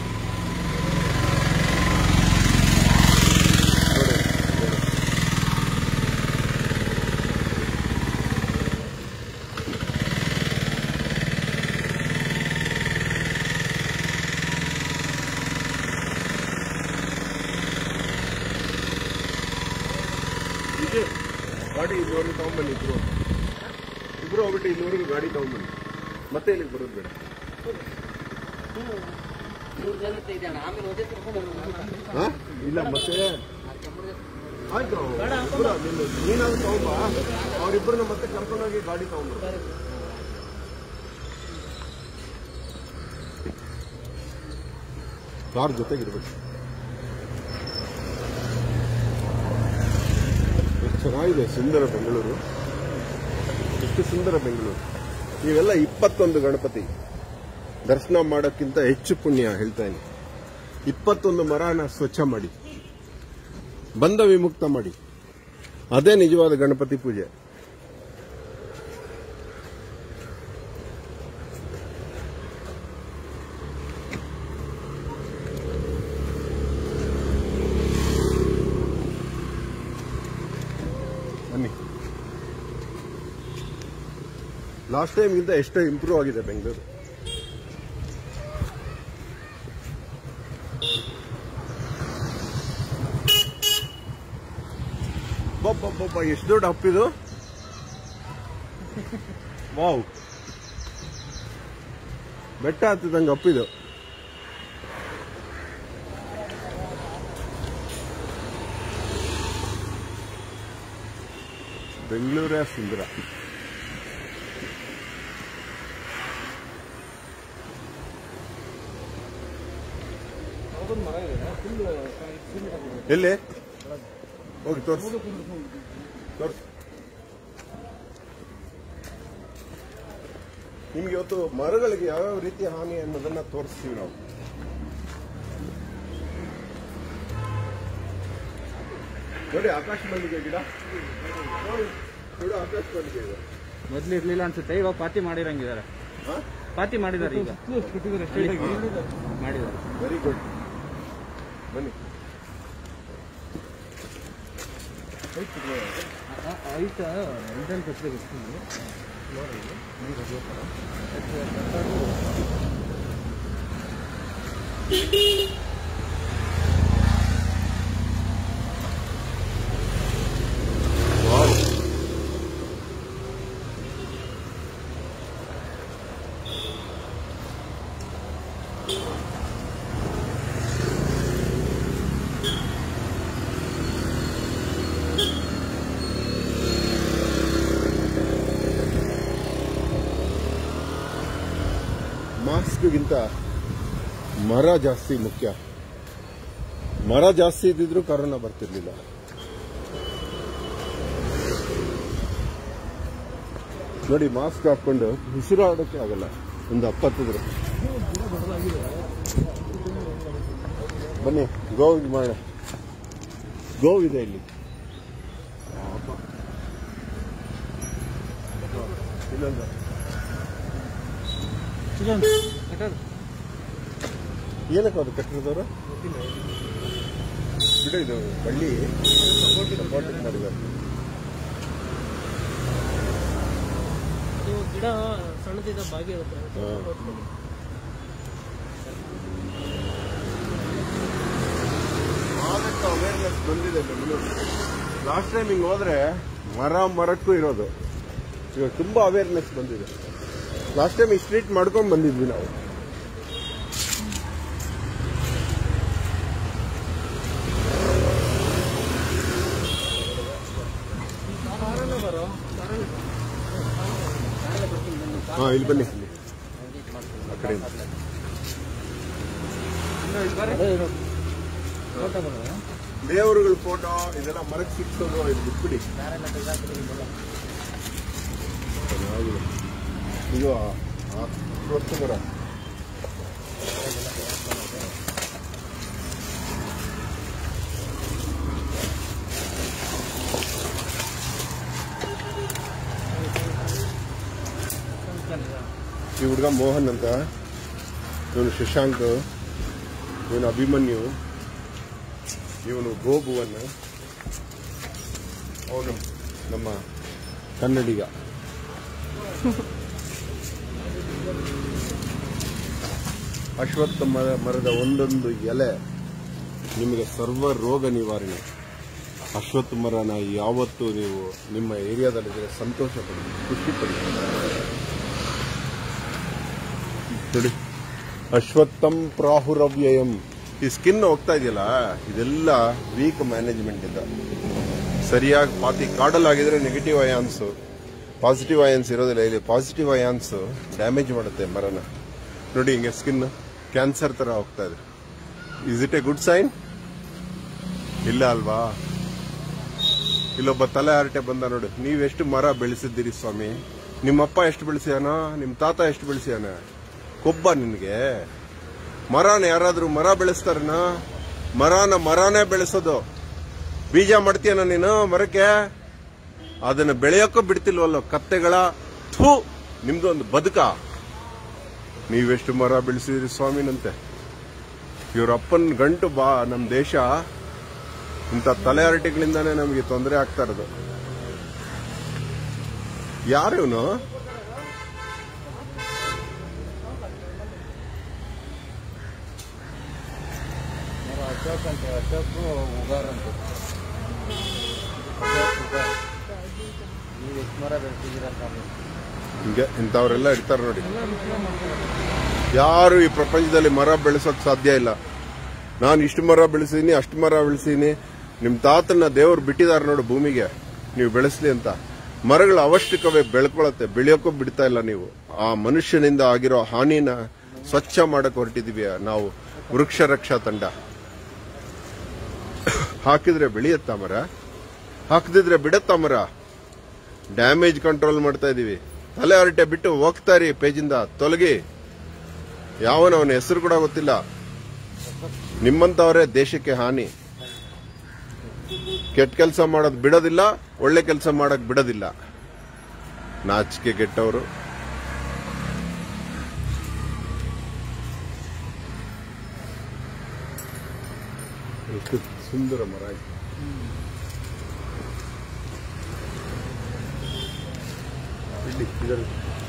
ನೋಡಿ, ನೋಡಿ. ಇದು ಗಾಡಿ ಇಲ್ಲಿವರೆಗೂ ತಗೊಂಡ್ಬನ್ನಿ ಇಬ್ರು ಇಬ್ರು ಹೋಗ್ಬಿಟ್ಟು ಇಲ್ಲಿವರೆಗೂ ಗಾಡಿ ತಗೊಂಡ್ಬನ್ನಿ ಮತ್ತೆ ಇಲ್ಲಿಗೆ ಬರೋದು ಬೇಡ ಮೂರು ಜನ ಇದ್ದಾನೆ ಆಮೇಲೆ ಒಂದೇ ಕರ್ಕೊಂಡು ಹಾ? ಇಲ್ಲ ಮತ್ತೆ ಆಯ್ತು ಇಬ್ರು ನಿನ್ನ- ನೀನಾದ್ರೂ ತಗೊಂಬ ಅವ್ರಿಬ್ರನ್ನ ಮತ್ತೆ ಕರ್ಕೊಂಡೋಗಿ ಗಾಡಿ ತಗೊಂಡ್ರು ಕಾರ್ ಜೊತೆಗಿರ್ಬೇಕು ಎಷ್ಟು ಚೆನ್ನಾಗಿದೆ ಸುಂದರ ಬೆಂಗಳೂರು ಎಷ್ಟು ಸುಂದರ ಬೆಂಗಳೂರು ಇವೆಲ್ಲ ಇಪ್ಪತ್ತೊಂದು ಗಣಪತಿ ದರ್ಶನ ಮಾಡೋಕ್ಕಿಂತ ಹೆಚ್ಚು ಪುಣ್ಯ ಹೇಳ್ತಾ ಇದ್ದೀನಿ ಇಪ್ಪತ್ತೊಂದು ಮರನ ಸ್ವಚ್ಛ ಮಾಡಿ ಬಂಧ ವಿಮುಕ್ತ ಮಾಡಿ ಅದೇ ನಿಜವಾದ ಗಣಪತಿ ಪೂಜೆ ಬನ್ನಿ ಲಾಸ್ಟ್ ಟೈಮ್ಗಿಂತ ಎಷ್ಟೋ ಇಂಪ್ರೂವ್ ಆಗಿದೆ ಬೆಂಗಳೂರು ಬೊಬ್ಬ ಎಷ್ಟು ದೊಡ್ಡ ಹಪ್ಪಿದು ವಾವ್ ಬೆಟ್ಟ ಹತ್ತಿದಂಗೆ ಹಪ್ಪಿದು ಬೆಂಗಳೂರೇ ಸುಂದರ ಅದೊಂದು ಮರ ಇದೆ ಫುಲ್ ಎಲ್ಲಿ ಹೋಗಿ ತೋರ್ಸು ತೋರ್ಸು ನಿಮ್ಗೆ ಇವತ್ತು ಮರಗಳಿಗೆ ಯಾವ್ಯಾವ ರೀತಿಯ ಹಾನಿ ಅನ್ನೋದನ್ನ ತೋರಿಸ್ತೀವಿ ನಾವು ನೋಡಿ ಆಕಾಶ ಮಲ್ಲಿಗೆ ಗಿಡ ನೋಡಿ ನೋಡಿ ಆಕಾಶ ಮಲ್ಲಿಗೆ ಇದೆ ಮೊದ್ಲು ಇರ್ಲಿಲ್ಲ ಅನ್ಸುತ್ತೆ ಇವಾಗ ಪಾತಿ ಮಾಡಿರಂಗಿದ್ದಾರೆ ಹಾ ಪಾತಿ ಮಾಡಿದ್ದಾರೆ ಈಗ ಮಾಡಿದ್ದಾರೆ ವೆರಿ ಗುಡ್ ಬನ್ನಿ ಆಯ್ತಾ ಇದನ್ನು ಕಟ್ಟಬೇಕು ವಾವ್ ಮಾಸ್ಕ್ಗಿಂತ ಮರ ಜಾಸ್ತಿ ಮುಖ್ಯ ಮರ ಜಾಸ್ತಿ ಇದ್ದಿದ್ರು ಕರೋನಾ ಬರ್ತಿರ್ಲಿಲ್ಲ ನೋಡಿ ಮಾಸ್ಕ್ ಹಾಕೊಂಡು ಉಸಿರಾಡೋಕೆ ಆಗಲ್ಲ ಒಂದು ಅಪ್ಪತ್ತಿದ್ರೆ ಬನ್ನಿ ಗೋವಿಗೆ ಮಾಡ ಗೋವಿದೆ ಇಲ್ಲಿ ಇನ್ನೊಂದು ಏನಕ್ಕೆ ಅದು ಕಟ್ಟಿರೋದವರು ಬಿಡು ಇದು ಬಳ್ಳಿ ಸಪೋರ್ಟ್ ಮಾಡಿದ್ದಾರೆ ಗಿಡ ಸಣ್ಣದಿದ್ದ ಬಾಗಿ ಇರುತ್ತೆ ಆದಷ್ಟು ಅವೇರ್ನೆಸ್ ಬಂದಿದೆ ಬೆಂಗಳೂರು ಲಾಸ್ಟ್ ಟೈಮ್ ಹಿಂಗೆ ಹೋದ್ರೆ ಮರ ಮರಕ್ಕೂ ಇರೋದು ಇವಾಗ ತುಂಬಾ ಅವೇರ್ನೆಸ್ ಬಂದಿದೆ ಲಾಸ್ಟ್ ಟೈಮ್ ಈ ಸ್ಟ್ರೀಟ್ ಮಾಡ್ಕೊಂಡು ಬಂದಿದ್ವಿ ನಾವು ಹಾ ಇಲ್ಲಿ ಬನ್ನಿ ಆ ಕಡೆಯಿಂದ ದೇವರುಗಳ ಫೋಟೋ ಇದೆಲ್ಲ ಮರಕ್ಕೆ ಸಿಕ್ಸೋದು ಇದು ಬಿಟ್ಬಿಡಿ ಚೆನ್ನಾಗಿದೆ. ಇದು ಆ- ಆ ದೊಡ್ಡ ಮರ ಈ ಹುಡುಗ ಮೋಹನ್ ಅಂತ ಇವನು ಶಶಾಂಕ್ ಇವನು ಅಭಿಮನ್ಯು ಇವನು ಗೋಭುವನ್ ಅವನು ನಮ್ಮ ಕನ್ನಡಿಗ ಅಶ್ವತ್ಥ ಮರ ಮರದ ಒಂದೊಂದು ಎಲೆ ನಿಮಗೆ ಸರ್ವ ರೋಗ ನಿವಾರಣೆ ಅಶ್ವತ್ಥ ಮರನ ಯಾವತ್ತೂ ನೀವು ನಿಮ್ಮ ಏರಿಯಾದಲ್ಲಿದ್ರೆ ಸಂತೋಷ ಪಡಿ ಖುಷಿ ಪಡಿ ನೋಡಿ ಅಶ್ವತ್ಥಂ ಪ್ರಾಹುರವ್ಯಯಂ ಈ ಸ್ಕಿನ್ ಹೋಗ್ತಾ ಇದೆಯಲ್ಲ ಇದೆಲ್ಲ ವೀಕ್ ಮ್ಯಾನೇಜ್ಮೆಂಟ್ ಇಂದ ಸರಿಯಾಗಿ ಪಾತಿ ಕಾಡಲ್ ಆಗಿದ್ರೆ ನೆಗೆಟಿವ್ ಅಯಾನ್ಸ್ ಪಾಸಿಟಿವ್ ಅಯಾನ್ಸ್ ಇರೋದಿಲ್ಲ ಇಲ್ಲಿ ಪಾಸಿಟಿವ್ ಅಯಾನ್ಸ್ ಡ್ಯಾಮೇಜ್ ಮಾಡುತ್ತೆ ಮರನ ನೋಡಿ ಹಿಂಗೆ ಸ್ಕಿನ್ ಕ್ಯಾನ್ಸರ್ ತರ ಹೋಗ್ತಾ ಇದೆ is it a good sign ಇಲ್ಲ ಅಲ್ವಾ ಇಲ್ಲೊಬ್ಬ ತಲೆ ಹರಟೆ ಬಂದ ನೋಡು ನೀವೆಷ್ಟು ಮರ ಬೆಳೆಸಿದ್ದೀರಿ ಸ್ವಾಮಿ ನಿಮ್ಮಪ್ಪ ಎಷ್ಟು ಬೆಳೆಸ್ಯಾನ ನಿಮ್ಮ ತಾತ ಎಷ್ಟು ಬೆಳೆಸ್ಯಾನ ಕೊಬ್ಬ ನಿನಗೆ ಮರನ ಯಾರಾದ್ರೂ ಮರ ಬೆಳೆಸ್ತಾರನ ಮರನ ಮರನೇ ಬೆಳೆಸೋದು ಬೀಜ ಮಾಡ್ತೀಯನ ನೀನು ಮರಕ್ಕೆ ಅದನ್ನ ಬೆಳೆಯೋಕ್ಕೂ ಬಿಡ್ತಿಲ್ವಲ್ಲ ಕತ್ತೆಗಳ ಥೂ ನಿಮ್ದು ಒಂದು ಬದುಕ ನೀವೆಷ್ಟು ಮರ ಬೆಳೆಸಿದ್ರಿ ಸ್ವಾಮಿನಂತೆ ಇವ್ರ ಅಪ್ಪನ ಗಂಟು ಬಾ ನಮ್ಮ ದೇಶ ಇಂಥ ತಲೆ ಹರಟೆಗಳಿಂದಾನೇ ನಮಗೆ ತೊಂದರೆ ಆಗ್ತಾ ಇರೋದು ಯಾರು ಇವನು ಅಶೋಕ್ ಅಂತ ಅಶೋಕ್ ಉಗಾರ್ ಅಂತ ಅಶೋಕ್ ಉಗಾರ್ ನೀವು ಎಷ್ಟು ಮರ ಬೆಳೆಸಿದ್ದೀರ ಅಂತ ಅವ್ನು. ಹಿಂಗೆ ಇಂಥವ್ರೆಲ್ಲ ಇರ್ತಾರೆ ನೋಡಿ ಯಾರು ಈ ಪ್ರಪಂಚದಲ್ಲಿ ಮರ ಬೆಳೆಸೋಕ್ ಸಾಧ್ಯ ಇಲ್ಲ ನಾನು ಇಷ್ಟು ಮರ ಬೆಳೆಸಿದೀನಿ ಅಷ್ಟು ಮರ ಬೆಳೆಸಿದೀನಿ ನಿಮ್ ತಾತನ್ನ ದೇವ್ರು ಬಿಟ್ಟಿದ್ದಾರೆ ನೋಡು ಭೂಮಿಗೆ ನೀವು ಬೆಳೆಸ್ಲಿ ಅಂತ ಮರಗಳ ಅವಶ್ಯಕವೇ ಬೆಳ್ಕೊಳತ್ತೆ ಬೆಳೆಯೋಕ್ಕೂ ಬಿಡ್ತಾ ಇಲ್ಲ ನೀವು ಆ ಮನುಷ್ಯನಿಂದ ಆಗಿರೋ ಹಾನಿನ ಸ್ವಚ್ಛ ಮಾಡಕ್ ಹೊರಟಿದೀವಿ ನಾವು ವೃಕ್ಷ ರಕ್ಷಾ ತಂಡ ಹಾಕಿದ್ರೆ ಬೆಳೆಯತ್ತಾ ಮರ ಹಾಕದಿದ್ರೆ ಬಿಡತ್ತಾ ಮರ ಡ್ಯಾಮೇಜ್ ಕಂಟ್ರೋಲ್ ಮಾಡ್ತಾ ಇದೀವಿ ತಲೆ ಹರಟೆ ಬಿಟ್ಟು ಹೋಗ್ತಾ ಇರಿ ಪೇಜಿಂದ ತೊಲಗಿ ಯಾವನವನ ಹೆಸರು ಕೂಡ ಗೊತ್ತಿಲ್ಲ ನಿಮ್ಮಂತವರೇ ದೇಶಕ್ಕೆ ಹಾನಿ ಕೆಟ್ಟ ಕೆಲಸ ಮಾಡೋದು ಬಿಡೋದಿಲ್ಲ ಒಳ್ಳೆ ಕೆಲಸ ಮಾಡಕ್ ಬಿಡೋದಿಲ್ಲ ನಾಚಿಕೆ ಕೆಟ್ಟವರು ಎಷ್ಟು ಸುಂದರ ಮರ ಇದು. ಇಲ್ಲಿ ಇದರಲ್ಲಿ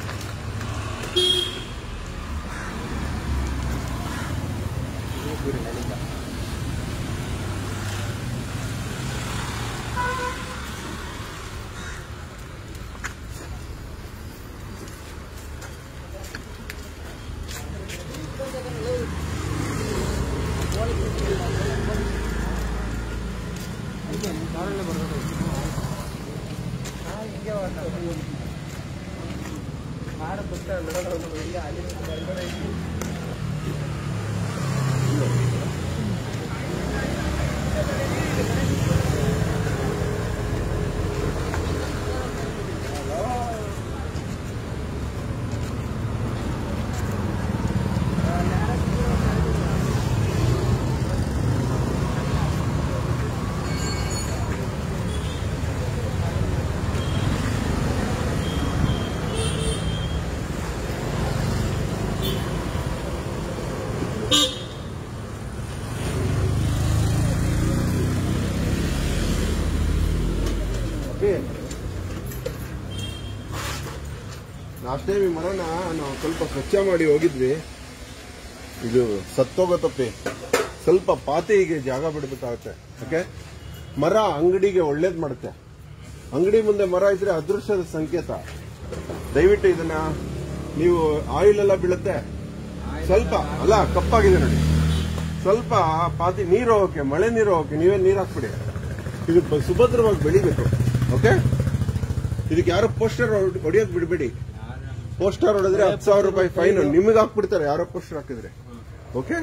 ಲಾಸ್ಟ್ ಟೈಮ್ ಈ ಮರನ ನಾವು ಸ್ವಲ್ಪ ಸ್ವಚ್ಛ ಮಾಡಿ ಹೋಗಿದ್ವಿ ಇದು ಸತ್ತೋಗತ್ತಪ್ಪಿ ಸ್ವಲ್ಪ ಪಾತಿಗೆ ಜಾಗ ಬಿಡಬೇಕಾಗತ್ತೆ ಓಕೆ ಮರ ಅಂಗಡಿಗೆ ಒಳ್ಳೇದ್ ಮಾಡುತ್ತೆ ಅಂಗಡಿ ಮುಂದೆ ಮರ ಇದ್ರೆ ಅದೃಷ್ಟದ ಸಂಕೇತ ದಯವಿಟ್ಟು ಇದನ್ನ ನೀವು ಆಯಿಲ್ ಎಲ್ಲ ಬೀಳುತ್ತೆ ಸ್ವಲ್ಪ ಅಲ್ಲ ಕಪ್ಪಾಗಿದೆ ನೋಡಿ ಸ್ವಲ್ಪ ಪಾತಿ ನೀರು ಹೋಗಕ್ಕೆ ಮಳೆ ನೀರು ಹೋಗಕ್ಕೆ ನೀವೇ ನೀರು ಹಾಕ್ಬಿಡಿ ಇದು ಬ- ಸುಭದ್ರವಾಗಿ ಬೆಳಿಬೇಕು ಓಕೆ ಇದಕ್ಕೆ ಯಾರು ಪೋಸ್ಟರ್ ಹೊಡಿಯೋಕ್ ಬಿಡಬೇಡಿ ಪೋಸ್ಟರ್ ಹೊಡೆದ್ರೆ ಹತ್ತು ಸಾವಿರ ರೂಪಾಯಿ ಫೈನ್ ನಿಮಗೆ ಹಾಕ್ಬಿಡ್ತಾರೆ ಯಾರೋ ಪೋಸ್ಟರ್ ಹಾಕಿದ್ರೆ ಓಕೆ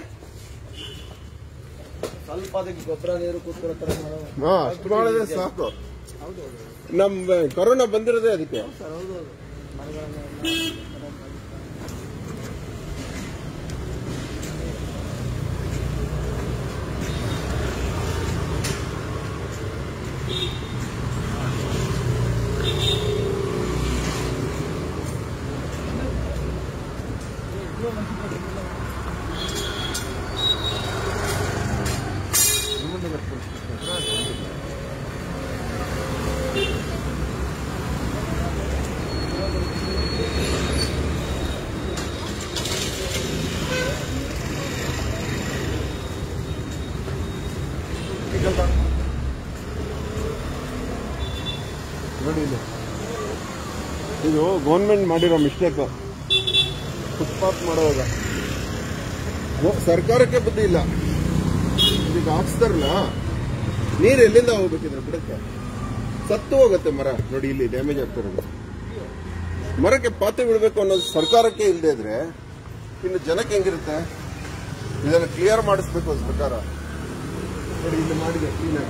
ಸ್ವಲ್ಪ ಅದಕ್ಕೆ ಗೊಬ್ಬರ ನೀರು ಕೂತ್ಕೊಳ್ಳೋ ತರ ಮಾಡೋ ಹಾ ಅಷ್ಟು ಮಾಡಿದ್ರೆ ಸಾಕು ನಮ್ ಕೊರೋನಾ ಬಂದಿರೋದೇ ಅದಕ್ಕೆ ಸರ್ ಹೌದು ಹೌದು ಮರಗಳನ್ನೆಲ್ಲ ನೋಡಿ ಇಲ್ಲಿ ಇದು ಗೌರ್ಮೆಂಟ್ ಮಾಡಿರೋ ಮಿಸ್ಟೇಕ್ ಫುಟ್ಪಾತ್ ಮಾಡುವಾಗ ಗೋ- ಸರ್ಕಾರಕ್ಕೆ ಬುದ್ಧಿ ಇಲ್ಲ ಇದಕ್ಕೆ ಹಾಕ್ಸ್ತಾರಲ್ಲ ನೀರು ಎಲ್ಲಿಂದ ಹೋಗ್ಬೇಕಿದ್ರೆ ಬಿಡುತ್ತೆ ಸತ್ತು ಹೋಗುತ್ತೆ ಮರ ನೋಡಿ ಇಲ್ಲಿ ಡ್ಯಾಮೇಜ್ ಆಗ್ತಿರೋದು ಮರಕ್ಕೆ ಪಾತಿ ಬಿಡಬೇಕು ಅನ್ನೋದು ಸರ್ಕಾರಕ್ಕೆ ಇಲ್ಲದೆ ಇದ್ರೆ ಇನ್ನು ಜನಕ್ಕೆ ಹೆಂಗಿರುತ್ತೆ ಇದನ್ನು ಕ್ಲಿಯರ್ ಮಾಡಿಸ್ಬೇಕು ಸರ್ಕಾರ ನೋಡಿ ಇಲ್ಲಿ ಮಾಡಿದೆ ಕ್ಲೀನ್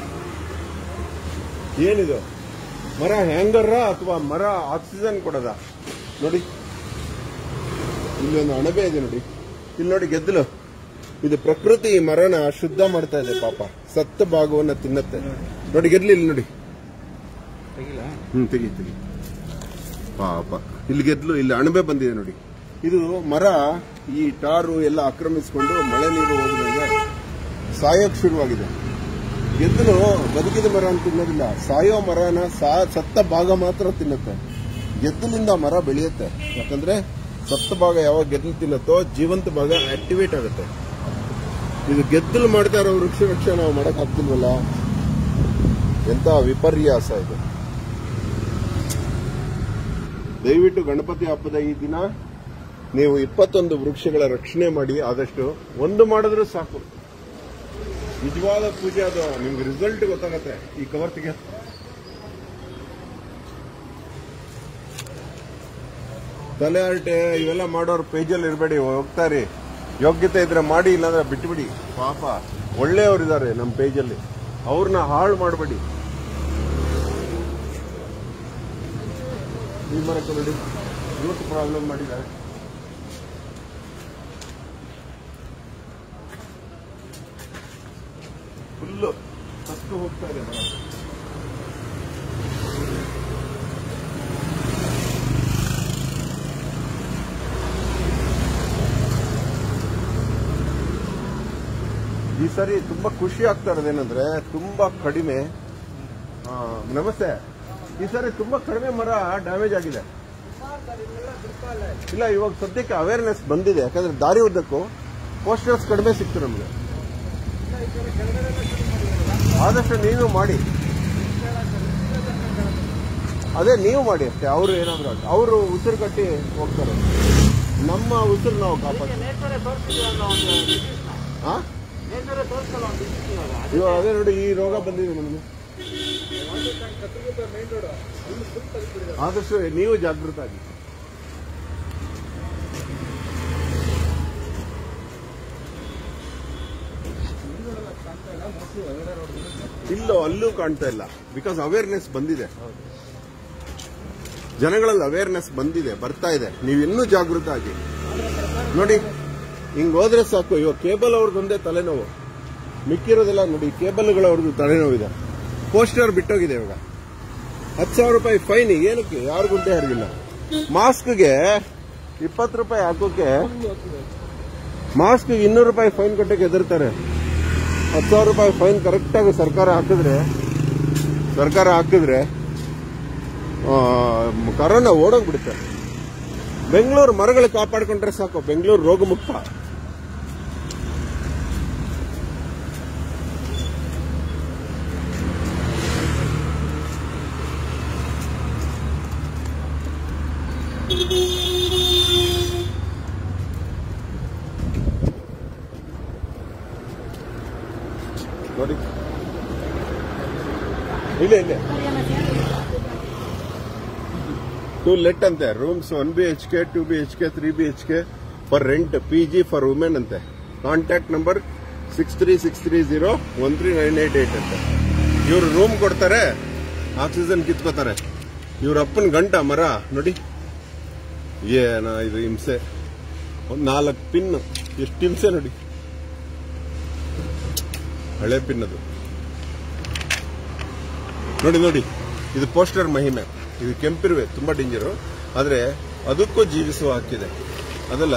ಏನಿದು ಮರ ಹ್ಯಾಂಗರ ಅಥವಾ ಮರ ಆಕ್ಸಿಜನ್ ಕೊಡದ ನೋಡಿ ಇಲ್ಲಿ ಒಂದು ಅಣಬೆ ಇದೆ ನೋಡಿ ಇಲ್ಲಿ ನೋಡಿ ಗೆದ್ದಲು ಇದು ಪ್ರಕೃತಿ ಈ ಮರನ ಶುದ್ಧ ಮಾಡ್ತಾ ಇದೆ ಪಾಪ ಸತ್ತ ಭಾಗವನ್ನ ತಿನ್ನತ್ತೆ ನೋಡಿ ಗೆದ್ಲು ಇಲ್ಲಿ ನೋಡಿ ತೆಗಿಲ್ಲ ಹ್ಮ್ ತೆಗಿ ತೆಗಿ ಪಾಪ ಇಲ್ಲಿ ಗೆದ್ಲು ಇಲ್ಲಿ ಅಣಬೆ ಬಂದಿದೆ ನೋಡಿ ಇದು ಮರ ಈ ಟಾರು ಎಲ್ಲ ಆಕ್ರಮಿಸಿಕೊಂಡು ಮಳೆ ನೀರು ಹೋಗಿದಂಗೆ ಸಾಯೋಕ್ ಶುರುವಾಗಿದೆ ಗೆದ್ದಲು ಬದುಕಿದ ಮರ ಅಂತ ತಿನ್ನೋದಿಲ್ಲ ಸಾಯೋ ಮರನ ಸಾ ಸತ್ತ ಭಾಗ ಮಾತ್ರ ತಿನ್ನುತ್ತೆ ಗೆದ್ದಲಿಂದ ಮರ ಬೆಳೆಯುತ್ತೆ ಯಾಕಂದ್ರೆ ಸತ್ತ ಭಾಗ ಯಾವಾಗ ಗೆದ್ದಲು ತಿನ್ನತ್ತೋ ಜೀವಂತ ಭಾಗ ಆಕ್ಟಿವೇಟ್ ಆಗುತ್ತೆ ಇದು ಗೆದ್ದಲು ಮಾಡ್ತಾ ಇರೋ ವೃಕ್ಷ ರಕ್ಷೆ ನಾವು ಮಾಡಕ್ ಆಗ್ತಿಲ್ವಲ್ಲ ಎಂತ ವಿಪರ್ಯಾಸ ಇದು ದಯವಿಟ್ಟು ಗಣಪತಿ ಹಬ್ಬದ ಈ ದಿನ ನೀವು ಇಪ್ಪತ್ತೊಂದು ವೃಕ್ಷಗಳ ರಕ್ಷಣೆ ಮಾಡಿ ಆದಷ್ಟು ಒಂದು ಮಾಡಿದ್ರೂ ಸಾಕು ನಿಜವಾದ ಪೂಜೆ ಅದು ನಿಮ್ಗೆ ರಿಸಲ್ಟ್ ಗೊತ್ತಾಗತ್ತೆ ಈ ಕವರ್ ತೆಗೆ ತಲೆ ಹರಟೆ ಇವೆಲ್ಲ ಮಾಡೋರು ಪೇಜಲ್ಲಿ ಇರಬೇಡಿ ಹೋಗ್ತಾರಿ ಯೋಗ್ಯತೆ ಇದ್ರೆ ಮಾಡಿ ಇಲ್ಲಾಂದ್ರೆ ಬಿಟ್ಬಿಡಿ ಪಾಪ ಒಳ್ಳೆಯವ್ರಿದ್ದಾರೆ ನಮ್ಮ ಪೇಜಲ್ಲಿ ಅವ್ರನ್ನ ಹಾಳು ಮಾಡಬೇಡಿ ಈ ಮರಕ್ಕೆ ನೋಡಿ ಇವತ್ತು ಪ್ರಾಬ್ಲಮ್ ಮಾಡಿದ್ದಾರೆ ಫುಲ್ಲು ಹತ್ತು ಹೋಗ್ತಾ ಇದೆ ಮರ ಈ ಸರಿ ತುಂಬಾ ಖುಷಿ ಆಗ್ತಾ ಇರೋದೇನಂದ್ರೆ ತುಂಬಾ ಕಡಿಮೆ ಆ, ನಮಸ್ತೆ ಈ ಸರಿ ತುಂಬಾ ಕಡಿಮೆ ಮರ ಡ್ಯಾಮೇಜ್ ಆಗಿದೆ ಇಲ್ಲ ಇವಾಗ ಸದ್ಯಕ್ಕೆ ಅವೇರ್ನೆಸ್ ಬಂದಿದೆ ಯಾಕಂದ್ರೆ ದಾರಿ ಉದ್ದಕ್ಕೂ ಪೋಸ್ಟರ್ಸ್ ಕಡಿಮೆ ಸಿಕ್ತು ನಮಗೆ ಆದಷ್ಟು ನೀವು ಮಾಡಿ ಅದೇ ನೀವು ಮಾಡಿ ಅಷ್ಟೇ ಅವರು ಏನಾದ್ರು ಆಗ್ಲಿ. ಅವರು ಉಸಿರು ಕಟ್ಟಿ ಹೋಗ್ತಾರೆ ನಮ್ಮ ಉಸಿರು ನಾವು ಕಾಪಾಡ್ತೀವಿ ನೇಚರೇ ತೋರಿಸಿದ್ವಲ್ಲ ಒಂದು disease-ನ. ಹಾ ನೇಚರೇ ತೋರಿಸಲ್ಲ ಒಂದು disease ಇವಾಗ. ಇವಾಗ ಅದೇ ನೋಡಿ ಈ ರೋಗ ಬಂದಿದೆ ನಮಗೆ ಆದಷ್ಟು ನೀವು ಜಾಗೃತ ಆಗಿ ಇಲ್ಲೋ ಅಲ್ಲೂ ಕಾಣ್ತಾ ಇಲ್ಲ ಬಿಕಾಸ್ ಅವೇರ್ನೆಸ್ ಬಂದಿದೆ ಜನಗಳಲ್ಲಿ ಅವೇರ್ನೆಸ್ ಬಂದಿದೆ ಬರ್ತಾ ಇದೆ ನೀವು ಇನ್ನೂ ಜಾಗೃತ ಆಗಿ ನೋಡಿ ಹಿಂಗ್ ಹೋದ್ರೆ ಸಾಕು ಇವಾಗ ಕೇಬಲ್ ಅವ್ರಿಗೊಂದೇ ತಲೆನೋವು ಮಿಕ್ಕಿರೋದೆಲ್ಲ ನೋಡಿ ಕೇಬಲ್ಗಳವ್ರದ್ದು ತಲೆನೋವಿದೆ ಪೋಸ್ಟರ್ ಬಿಟ್ಟೋಗಿದೆ ಇವಾಗ ಹತ್ತು ಸಾವಿರ ರೂಪಾಯಿ ಫೈನ್ ಏನಕ್ಕೆ ಯಾರು ಗುಂಟೆ ಹರಿಗಿಲ್ಲ ಮಾಸ್ಕ್ಗೆ ಇಪ್ಪತ್ತು ರೂಪಾಯಿ ಹಾಕೋಕೆ ಮಾಸ್ಕ್ಗೆ ಇನ್ನೂರು ರೂಪಾಯಿ ಫೈನ್ ಕಟ್ಟಕ್ಕೆ ಎದುರ್ತಾರೆ ಹತ್ತು ಸಾವಿರ ರೂಪಾಯಿ ಫೈನ್ ಕರೆಕ್ಟಾಗಿ ಸರ್ಕಾರ ಹಾಕಿದ್ರೆ ಸರ್ಕಾರ ಹಾಕಿದ್ರೆ ಆ, ಕರೋನಾ ಓಡೋಗ್ಬಿಡುತ್ತೆ ಬೆಂಗಳೂರು ಮರಗಳು ಕಾಪಾಡ್ಕೊಂಡ್ರೆ ಸಾಕು ಬೆಂಗಳೂರು ರೋಗಮುಕ್ತ ನೋಡಿ ಇಲ್ಲ ಇಲ್ಲ ಟು ಲೆಟ್ ಅಂತೆ rooms one B H K two B H K three B H K for rent P G for women ಅಂತೆ contact number six three six three zero one three nine eight eight ಅಂತೆ ಇವರು room ಕೊಡ್ತಾರೆ oxygen ಕಿತ್ಕೋತಾರೆ ಇವ್ರ ಅಪ್ಪನ ಗಂಟ ಮರ ನೋಡಿ ಏನ ಇದು ಹಿಂಸೆ ಒಂದ್ ನಾಲ್ಕು ಪಿನ್ ಎಷ್ಟು ಹಿಂಸೆ ನೋಡಿ ಹಳೆ ಪಿನ್ ಅದು ನೋಡಿ ನೋಡಿ ಇದು ಪೋಸ್ಟರ್ ಮಹಿಮೆ ಇದು ಕೆಂಪಿರುವೆ ತುಂಬಾ ಡೇಂಜರು ಆದ್ರೆ ಅದಕ್ಕೂ ಜೀವಿಸುವ ಹಾಕಿದೆ ಅದಲ್ಲ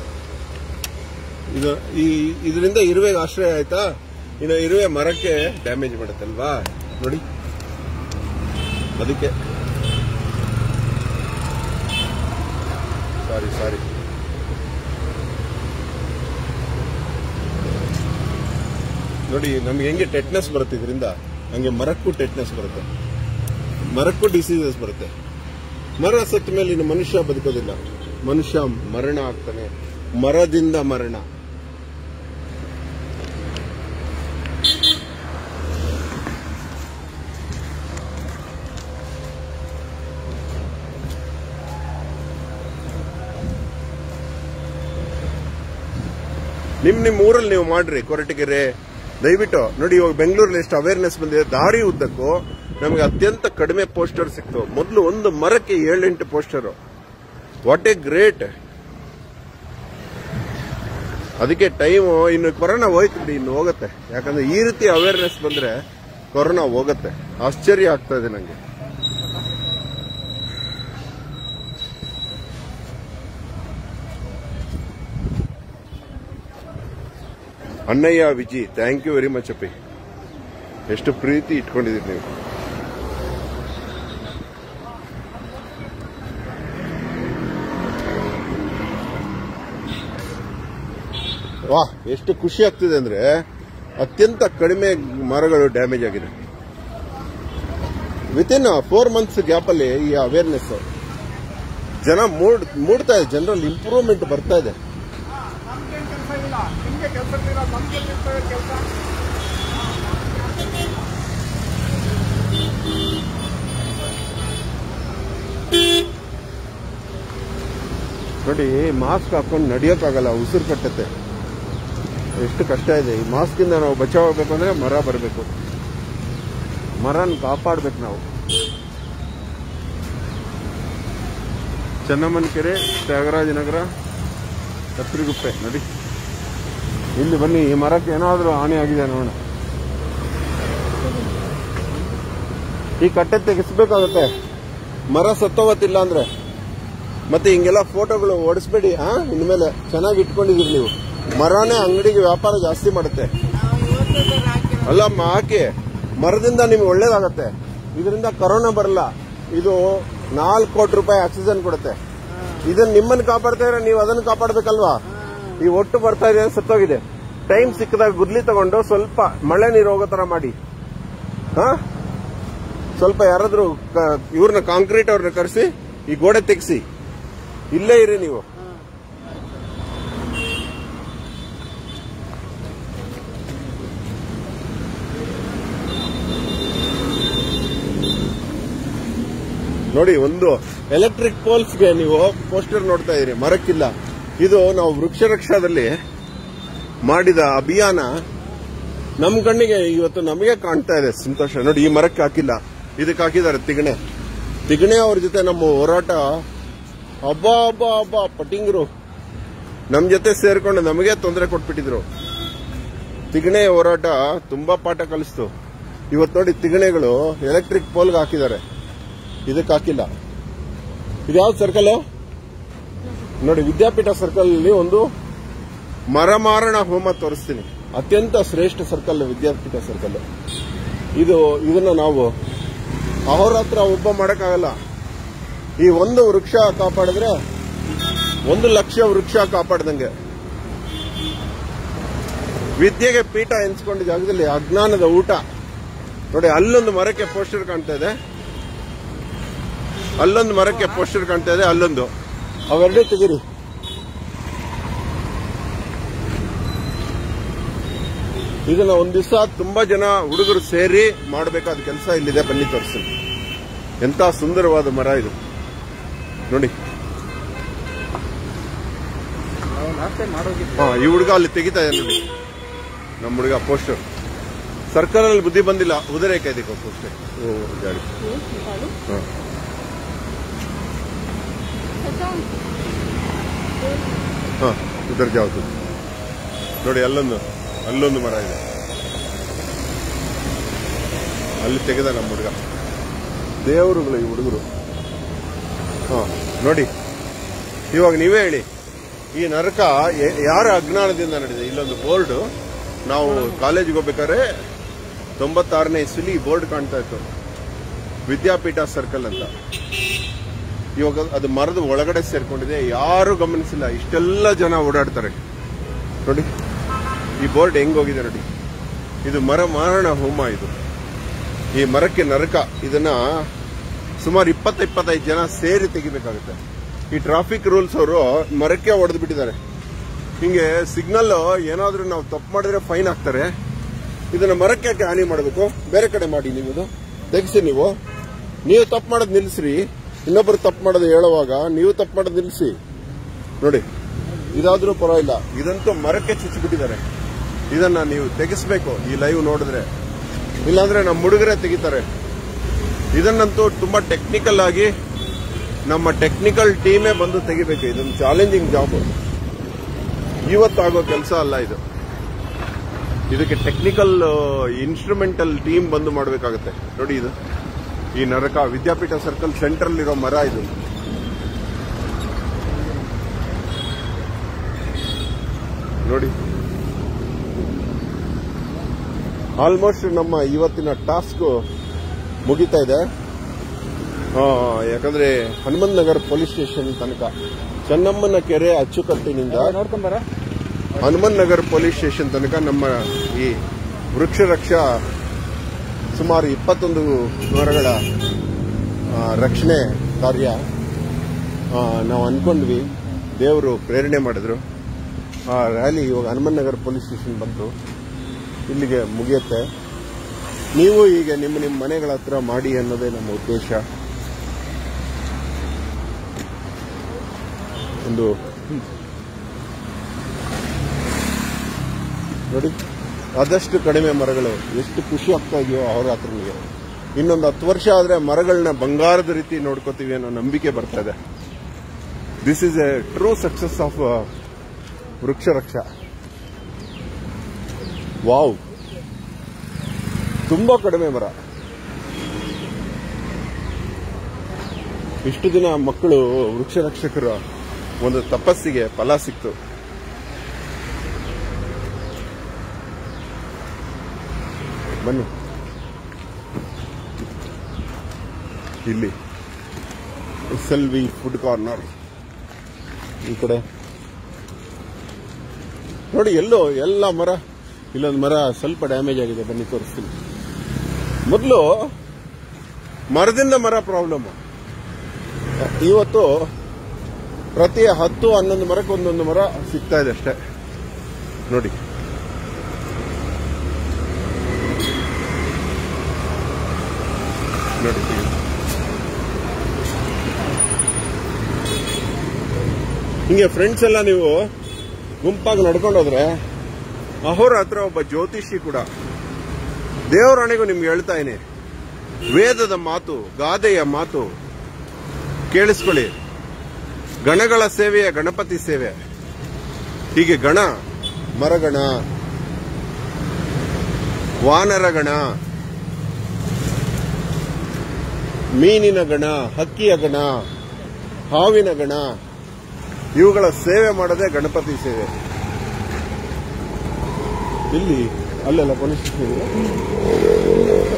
ಇದು ಈ ಇದರಿಂದ ಇರುವೆಗೆ ಆಶ್ರಯ ಆಯ್ತಾ ಇನ್ನು ಇರುವೆ ಮರಕ್ಕೆ ಡ್ಯಾಮೇಜ್ ಮಾಡುತ್ತಲ್ವಾ ನೋಡಿ ಅದಕ್ಕೆ ಸಾರಿ ಸಾರಿ ನೋಡಿ ನಮ್ಗೆ ಹೆಂಗೆ ಟೆಟ್ನೆಸ್ ಬರುತ್ತೆ ಇದರಿಂದ ಹಂಗೆ ಮರಕ್ಕೂ ಟೆಟ್ನೆಸ್ ಬರುತ್ತೆ ಮರಕ್ಕೂ ಡಿಸೀಸಸ್ ಬರುತ್ತೆ ಮರ ಸತ್ತ ಮೇಲೆ ಇನ್ನು ಮನುಷ್ಯ ಬದುಕೋದಿಲ್ಲ ಮನುಷ್ಯ ಮರಣ ಆಗ್ತಾನೆ ಮರದಿಂದ ಮರಣ ನಿಮ್ ನಿಮ್ ಊರಲ್ಲಿ ನೀವು ಮಾಡ್ರಿ ಕೊರಟಗೆರೆ ದಯವಿಟ್ಟು ನೋಡಿ ಇವಾಗ ಬೆಂಗಳೂರಲ್ಲಿ ಎಷ್ಟು ಅವೇರ್ನೆಸ್ ಬಂದಿದೆ ದಾರಿ ಉದ್ದಕ್ಕೂ ನಮಗೆ ಅತ್ಯಂತ ಕಡಿಮೆ ಪೋಸ್ಟರ್ ಸಿಕ್ತು ಮೊದಲು ಒಂದು ಮರಕ್ಕೆ ಏಳೆಂಟು ಪೋಸ್ಟರ್ ವಾಟ್ ಎ ಗ್ರೇಟ್ ಅದಕ್ಕೆ ಟೈಮು ಇನ್ನು ಕೊರೋನಾ ಹೋಯ್ತು ಬಿಡಿ ಇನ್ನು ಹೋಗುತ್ತೆ ಯಾಕಂದ್ರೆ ಈ ರೀತಿ ಅವೇರ್ನೆಸ್ ಬಂದ್ರೆ ಕೊರೋನಾ ಹೋಗುತ್ತೆ ಆಶ್ಚರ್ಯ ಆಗ್ತಾ ಇದೆ ನಂಗೆ ಅಣ್ಣಯ್ಯ Viji thank you very much ಅಪ್ಪಿ ಎಷ್ಟು ಪ್ರೀತಿ ಇಟ್ಕೊಂಡಿದ್ದೀರಿ ನೀವು ವಾ ಎಷ್ಟು ಖುಷಿ ಆಗ್ತಿದೆ ಅಂದ್ರೆ ಅತ್ಯಂತ ಕಡಿಮೆ ಮರಗಳು ಡ್ಯಾಮೇಜ್ ಆಗಿದೆ ವಿತಿನ್ ಫೋರ್ ಮಂತ್ಸ್ ಗ್ಯಾಪ್ ಅಲ್ಲಿ ಈ ಅವೇರ್ನೆಸ್ ಜನ ಮೂಡ್ ಮೂಡ್ತಾ ಇದೆ ಜನರಲ್ಲಿ ಇಂಪ್ರೂವ್ಮೆಂಟ್ ಬರ್ತಾ ಇದೆ ನಮ್ಗೇನ್ ಕೆಲಸ ಇಲ್ಲ ನಿಮ್ಗೆ ಕೆಲಸ ಇಲ್ಲ ನಮ್ಗೆ ಕೆಲಸ ನೋಡಿ ಮಾಸ್ಕ್ ಹಾಕೊಂಡು ನಡೆಯೋಕ್ಕಾಗಲ್ಲ ಉಸಿರು ಕಟ್ಟತ್ತೆ ಎಷ್ಟು ಕಷ್ಟ ಇದೆ ಈ ಮಾಸ್ಕಿಂದ ನಾವು ಬಚಾವ್ ಆಗ್ಬೇಕು ಅಂದ್ರೆ ಮರ ಬರಬೇಕು ಮರನ ಕಾಪಾಡ್ಬೇಕು ನಾವು ಚೆನ್ನಮ್ಮನ ಕೆರೆ ತ್ಯಾಗರಾಜನಗರ ಕತ್ರಿಗುಪ್ಪೆ ನೋಡಿ ಇಲ್ಲಿ ಬನ್ನಿ ಈ ಮರಕ್ಕೆ ಏನಾದರೂ ಹಾನಿ ಆಗಿದೆ ನೋಡೋಣ ಈ ಕಟ್ಟೆ ತೆಗಿಸ್ಬೇಕಾಗತ್ತೆ ಮರ ಸತ್ತೋಗತ್ತಿಲ್ಲ ಅಂದ್ರೆ ಮತ್ತೆ ಹಿಂಗೆಲ್ಲ ಫೋಟೋಗಳು ಓಡಿಸ್ಬೇಡಿ ಹಾ ಇನ್ಮೇಲೆ ಚೆನ್ನಾಗಿ ಇಟ್ಕೊಂಡಿದೀರಿ ನೀವು ಮರನೇ ಅಂಗಡಿಗೆ ವ್ಯಾಪಾರ ಜಾಸ್ತಿ ಮಾಡುತ್ತೆ ಅಲ್ಲಮ್ಮ ಹಾಕಿ ಮರದಿಂದ ನಿಮ್ಗೆ ಒಳ್ಳೇದಾಗತ್ತೆ ಇದರಿಂದ ಕರೋನಾ ಬರಲ್ಲ ಇದು ನಾಲ್ಕು ಕೋಟಿ ರೂಪಾಯಿ ಆಕ್ಸಿಜನ್ ಕೊಡುತ್ತೆ ಇದನ್ನ ನಿಮ್ಮನ್ನ ಕಾಪಾಡ್ತಾ ಇದ್ರೆ ನೀವು ಅದನ್ನ ಕಾಪಾಡ್ಬೇಕಲ್ವಾ ಈ ಒಟ್ಟು ಬರ್ತಾ ಇದೆ ಸತ್ತೋಗಿದೆ ಟೈಮ್ ಸಿಕ್ಕದಾಗ ಗುದ್ಲಿ ತಗೊಂಡು ಸ್ವಲ್ಪ ಮಳೆ ನೀರು ಹೋಗೋ ತರ ಮಾಡಿ ಹಾ ಸ್ವಲ್ಪ ಯಾರಾದ್ರೂ ಕ- ಇವ್ರನ್ನ ಕಾಂಕ್ರೀಟ್ ಅವ್ರನ್ನ ಕರೆಸಿ ಈ ಗೋಡೆ ತೆಗ್ಸಿ ಇಲ್ಲೇ ಇರಿ ನೀವು ನೋಡಿ ಒಂದು ಎಲೆಕ್ಟ್ರಿಕ್ ಪೋಲ್ಸ್ಗೆ ನೀವು ಪೋಸ್ಟರ್ ನೋಡ್ತಾ ಇದೀರಿ ಮರಕ್ಕಿಲ್ಲ ಇದು ನಾವು ವೃಕ್ಷ ರಕ್ಷಾದಲ್ಲಿ ಮಾಡಿದ ಅಭಿಯಾನ ನಮ್ ಕಣ್ಣಿಗೆ ಇವತ್ತು ನಮಗೆ ಕಾಣ್ತಾ ಇದೆ ಸಂತೋಷ ನೋಡಿ ಈ ಮರಕ್ಕೆ ಹಾಕಿಲ್ಲ ಇದಕ್ಕೆ ಹಾಕಿದ್ದಾರೆ ತಿಗಣೆ ತಿಗಣೆ ಅವ್ರ ಜೊತೆ ನಮ್ಮ ಹೋರಾಟ ಹಬ್ಬ ಹಬ್ಬ ಹಬ್ಬ ಪಟಿಂಗರು ನಮ್ ಜೊತೆ ಸೇರ್ಕೊಂಡು ನಮಗೆ ತೊಂದರೆ ಕೊಟ್ಬಿಟ್ಟಿದ್ರು ತಿಗಣೆ ಹೋರಾಟ ತುಂಬಾ ಪಾಠ ಕಲಿಸ್ತು ಇವತ್ತು ನೋಡಿ ತಿಗಣೆಗಳು ಎಲೆಕ್ಟ್ರಿಕ್ ಪೋಲ್ಗೆ ಹಾಕಿದ್ದಾರೆ ಇದಕ್ಕೆ ಹಾಕಿಲ್ಲ ಇದು ಯಾವ್ದು ಸರ್ಕಲ್ ನೋಡಿ ವಿದ್ಯಾಪೀಠ ಸರ್ಕಲ್ ಅಲ್ಲಿ ಒಂದು ಮರಮಾರಣ ಹೋಮ ತೋರಿಸ್ತೀನಿ ಅತ್ಯಂತ ಶ್ರೇಷ್ಠ ಸರ್ಕಲ್ ವಿದ್ಯಾಪೀಠ ಸರ್ಕಲ್ ಇದು ಇದನ್ನ ನಾವು ಅಹೋರಾತ್ರ ಒಬ್ಬ ಮಾಡಕ್ಕಾಗಲ್ಲ ಈ ಒಂದು ವೃಕ್ಷ ಕಾಪಾಡಿದ್ರೆ ಒಂದು ಲಕ್ಷ ವೃಕ್ಷ ಕಾಪಾಡ್ದಂಗೆ ವಿದ್ಯೆಗೆ ಪೀಠ ಎನ್ಸ್ಕೊಂಡ ಜಾಗದಲ್ಲಿ ಅಜ್ಞಾನದ ಊಟ ನೋಡಿ ಅಲ್ಲೊಂದು ಮರಕ್ಕೆ ಪೋಸ್ಟರ್ ಕಾಣ್ತಾ ಇದೆ ಅಲ್ಲೊಂದು ಮರಕ್ಕೆ ಪೋಸ್ಟರ್ ಕಾಣ್ತಾ ಇದೆ ಅಲ್ಲೊಂದು ಅವೆರಡೇ ತೆಗೀರಿ ಇದನ್ನ ಒಂದ್ ದಿವಸ ತುಂಬಾ ಜನ ಹುಡುಗರು ಸೇರಿ ಮಾಡಬೇಕಾದ ಕೆಲಸ ಇಲ್ಲಿದೆ ಬನ್ನಿ ತೋರಿಸ್ತೀನಿ ಎಂತ ಸುಂದರವಾದ ಮರ ಇದು ನೋಡಿ ನಾವು ಲಾಸ್ಟ್ ಟೈಮ್ ಮಾಡೋಗಿದ್ವಿ ಹಾ ಈ ಹುಡುಗ ಅಲ್ಲಿ ತೆಗಿತಾ ಇದೆ ನೋಡಿ ನಮ್ಮ ಹುಡುಗ ಪೋಸ್ಟರ್ ಸರ್ಕಲ್ ಅಲ್ಲಿ ಬುದ್ಧಿ ಬಂದಿಲ್ಲ ಉದರೇಕ ಇದಕ್ಕೆ ಪೋಸ್ಟರ್ ಓ ಗಾಡಿ ಹಾ ಹಾ ಉದರ್ ಜಾವ್ದು ನೋಡಿ ಅಲ್ಲೊಂದು ಅಲ್ಲೊಂದು ಮರ ಇದೆ ಅಲ್ಲಿ ತೆಗೆದ ನಮ್ಮ ಹುಡುಗ ದೇವರುಗಳು ಈ ಹುಡುಗರು ಹಾ ನೋಡಿ ಇವಾಗ ನೀವೇ ಹೇಳಿ ಈ ನರಕ ಯ- ಯಾರ ಅಜ್ಞಾನದಿಂದ ನಡೆದಿದೆ ಇಲ್ಲೊಂದು ಬೋರ್ಡ್ ನಾವು ಕಾಲೇಜಿಗೆ ಹೋಗ್ಬೇಕಾದ್ರೆ ತೊಂಬತ್ತಾರನೇ ಇಸ್ವಿಲಿ ಈ ಬೋರ್ಡ್ ಕಾಣ್ತಾ ಇತ್ತು ವಿದ್ಯಾಪೀಠ ಸರ್ಕಲ್ ಅಂತ ಇವಾಗ ಅದು ಮರದ ಒಳಗಡೆ ಸೇರ್ಕೊಂಡಿದೆ ಯಾರು ಗಮನಿಸಿಲ್ಲ ಇಷ್ಟೆಲ್ಲ ಜನ ಓಡಾಡ್ತಾರೆ ನೋಡಿ ಈ ಬೋರ್ಡ್ ಹೆಂಗ್ ಹೋಗಿದೆ ನೋಡಿ ಇದು ಮರ ಮಾರಣ ಹೋಮ ಇದು ಈ ಮರಕ್ಕೆ ನರಕ ಇದನ್ನ ಸುಮಾರು ಇಪ್ಪತ್ತ ಇಪ್ಪತ್ತೈದು ಜನ ಸೇರಿ ತೆಗಿಬೇಕಾಗುತ್ತೆ ಈ ಟ್ರಾಫಿಕ್ ರೂಲ್ಸ್ ಅವರು ಮರಕ್ಕೆ ಹೊಡೆದು ಬಿಟ್ಟಿದ್ದಾರೆ ಹಿಂಗೆ ಸಿಗ್ನಲ್ ಏನಾದ್ರೂ ನಾವು ತಪ್ಪು ಮಾಡಿದ್ರೆ ಫೈನ್ ಹಾಕ್ತಾರೆ ಇದನ್ನ ಮರಕ್ಕೆ ಯಾಕೆ ಹಾನಿ ಮಾಡಬೇಕು ಬೇರೆ ಕಡೆ ಮಾಡಿ ನೀವು ಇದು ತೆಗಿಸಿ ನೀವು ನೀವು ತಪ್ಪು ಮಾಡೋದು ನಿಲ್ಲಿಸ್ರಿ ಇನ್ನೊಬ್ರು ತಪ್ಪು ಮಾಡೋದು ಹೇಳುವಾಗ ನೀವು ತಪ್ಪು ಮಾಡೋದು ನಿಲ್ಲಿಸಿ ನೋಡಿ ಇದಾದ್ರೂ ಪರವಾಗಿಲ್ಲ ಇದಂತೂ ಮರಕ್ಕೆ ಚುಚ್ಚಿಬಿಟ್ಟಿದ್ದಾರೆ ಇದನ್ನ ನೀವು ತೆಗಿಸ್ಬೇಕು ಈ ಲೈವ್ ನೋಡಿದ್ರೆ ಇಲ್ಲಾಂದ್ರೆ ನಮ್ಮ ಹುಡುಗರೇ ತೆಗಿತಾರೆ ಇದನ್ನಂತೂ ತುಂಬಾ ಟೆಕ್ನಿಕಲ್ ಆಗಿ ನಮ್ಮ ಟೆಕ್ನಿಕಲ್ ಟೀಮೇ ಬಂದು ತೆಗಿಬೇಕು ಇದೊಂದು ಚಾಲೆಂಜಿಂಗ್ ಜಾಬ್ ಇವತ್ತಾಗೋ ಕೆಲಸ ಅಲ್ಲ ಇದು ಇದಕ್ಕೆ ಟೆಕ್ನಿಕಲ್ ಇನ್ಸ್ಟ್ರೂಮೆಂಟಲ್ ಟೀಮ್ ಬಂದು ಮಾಡಬೇಕಾಗುತ್ತೆ ನೋಡಿ ಇದು ಈ ನರಕ ವಿದ್ಯಾಪೀಠ ಸರ್ಕಲ್ ಸೆಂಟ್ರಲ್ ಇರೋ ಮರ ಇದು ನೋಡಿ ಆಲ್ಮೋಸ್ಟ್ ನಮ್ಮ ಇವತ್ತಿನ ಟಾಸ್ಕ್ ಮುಗಿತಾ ಇದೆ ಆ, ಯಾಕಂದ್ರೆ ಹನುಮಂತ ನಗರ್ ಪೊಲೀಸ್ ಸ್ಟೇಷನ್ ತನಕ ಚೆನ್ನಮ್ಮನ ಕೆರೆ ಅಚ್ಚುಕಟ್ಟಿನಿಂದ ನೋಡ್ಕೊಂಬರ ಹನುಮನ್ ನಗರ್ ಪೊಲೀಸ್ ಸ್ಟೇಷನ್ ತನಕ ನಮ್ಮ ಈ ವೃಕ್ಷ ರಕ್ಷಾ ಸುಮಾರು ಇಪ್ಪತ್ತೊಂದು ಮರಗಳ ಆ, ರಕ್ಷಣೆ ಕಾರ್ಯ ಆ, ನಾವು ಅನ್ಕೊಂಡ್ವಿ ದೇವರು ಪ್ರೇರಣೆ ಮಾಡಿದ್ರು ಆ ರ್ಯಾಲಿ ಇವಾಗ ಹನುಮನ್ ನಗರ್ ಪೊಲೀಸ್ ಸ್ಟೇಷನ್ ಬಂತು ಇಲ್ಲಿಗೆ ಮುಗಿಯುತ್ತೆ ನೀವು ಈಗ ನಿಮ್ಮ ನಿಮ್ಮ ಮನೆಗಳ ಹತ್ರ ಮಾಡಿ ಅನ್ನೋದೇ ನಮ್ಮ ಉದ್ದೇಶ ಒಂದು ನೋಡಿ ಆದಷ್ಟು ಕಡಿಮೆ ಮರಗಳು ಎಷ್ಟು ಖುಷಿ ಆಗ್ತಾ ಇದೆಯೋ ಅಹೋರಾತ್ರನಿಗೆ ಇನ್ನೊಂದು ಹತ್ತು ವರ್ಷ ಆದ್ರೆ ಮರಗಳನ್ನ ಬಂಗಾರದ ರೀತಿ ನೋಡ್ಕೋತೀವಿ ಅನ್ನೋ ನಂಬಿಕೆ ಬರ್ತಾ ಇದೆ this is a true success of Vriksha Raksha wow ತುಂಬಾ ಕಡಿಮೆ ಮರ ಇಷ್ಟು ದಿನ ಮಕ್ಕಳು ವೃಕ್ಷ ರಕ್ಷಕರ ಒಂದು ತಪಸ್ಸಿಗೆ ಫಲ ಸಿಕ್ತು ಬನ್ನಿ ಇಲ್ಲಿ S L V food corner ಈ ಕಡೆ ನೋಡಿ ಎಲ್ಲೋ ಎಲ್ಲ ಮರ ಇಲ್ಲೊಂದು ಮರ ಸ್ವಲ್ಪ ಡ್ಯಾಮೇಜ್ ಆಗಿದೆ ಬನ್ನಿ ತೋರಿಸ್ತೀನಿ ಮೊದಲು ಮರದಿಂದ ಮರ ಪ್ರಾಬ್ಲಮ್ ಇವತ್ತು ಪ್ರತಿ ಹತ್ತು ಹನ್ನೊಂದು ಮರಕ್ಕೆ ಒಂದೊಂದು ಮರ ಸಿಗ್ತಾ ಇದೆ ಅಷ್ಟೇ ನೋಡಿ ನೋಡಿ ಹಿಂಗೆ ಫ್ರೆಂಡ್ಸ್ ಎಲ್ಲ ನೀವು ಗುಂಪಾಗಿ ನಡ್ಕೊಂಡು ಹೋದ್ರೆ ಅಹೋರಾತ್ರ ಒಬ್ಬ ಜ್ಯೋತಿಷಿ ಕೂಡ ದೇವರಾಣೆಗೂ ನಿಮ್ಗೆ ಹೇಳ್ತಾ ಇದೀನಿ ವೇದದ ಮಾತು ಗಾದೆಯ ಮಾತು ಕೇಳಿಸ್ಕೊಳ್ಳಿ ಗಣಗಳ ಸೇವೆಯ ಗಣಪತಿ ಸೇವೆ ಹೀಗೆ ಗಣ ಮರಗಣ ವಾನರ ಗಣ ಮೀನಿನ ಗಣ ಹಕ್ಕಿಯ ಗಣ ಹಾವಿನ ಗಣ ಇವುಗಳ ಸೇವೆ ಮಾಡೋದೇ ಗಣಪತಿ ಸೇವೆ ಇಲ್ಲಿ ಅಲ್ಲೆಲ್ಲ ಪೊಲೀಸ್ ಸ್ಟೇಷನ್ ಇದೆ.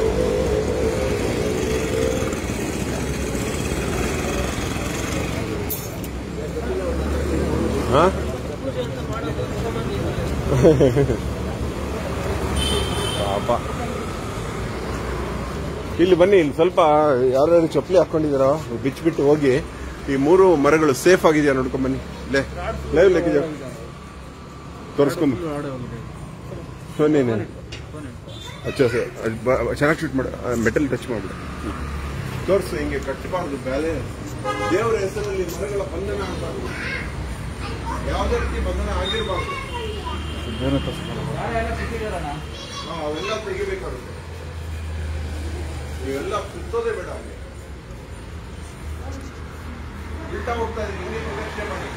ಹಾ ಪಾಪ ಇಲ್ಲಿ ಬನ್ನಿ ಇಲ್ಲಿ ಸ್ವಲ್ಪ ಯಾರ್ಯಾರು ಚಪ್ಪಲಿ ಹಾಕೊಂಡಿದಾರೋ ಬಿಚ್ಚಿಬಿಟ್ಟು ಹೋಗಿ ಈ ಮೂರು ಮರಗಳು ಸೇಫ್ ಆಗಿದೆಯಾ ನೋಡ್ಕೊಂಡ್ ಬನ್ನಿ ಲೇ ಲೈವ್ ಲೆಕ್ಕಿದ ತೋರಿಸ್ಕೊಂಬ ಬನ್ನಿ ನೀನು ಅಚ್ಚಾ ಸರ್ ಚೆನ್ನಾಗಿ ಶೂಟ್ ಮಾಡು ಮೆಟಲ್ ಟಚ್ ಮಾಡ್ಬಿಡು ತೋರಿಸು ಹಿಂಗೆ ಕಟ್ಟಬಾರ್ದು ಬ್ಯಾಲೆ ದೇವರ ಹೆಸರಲ್ಲಿ ಮರಗಳ ಬಂಧನ ಆಗಬಾರ್ದು ಯಾವುದೇ ರೀತಿ ಬಂಧನ ಆಗಿರಬಾರ್ದು ಹಾ, ಅವೆಲ್ಲ ತೆಗಿಬೇಕಾಗುತ್ತೆ ನೀವೆಲ್ಲ ಸುತ್ತೋದೇ ಬೇಡ ಅಲ್ಲಿ ಉಲ್ಟಾ ಹೋಗ್ತಾ ಇದ್ರೆ ಹಿಂಗೆ ಪ್ರದಕ್ಷಿಣೆ ಮಾಡಿ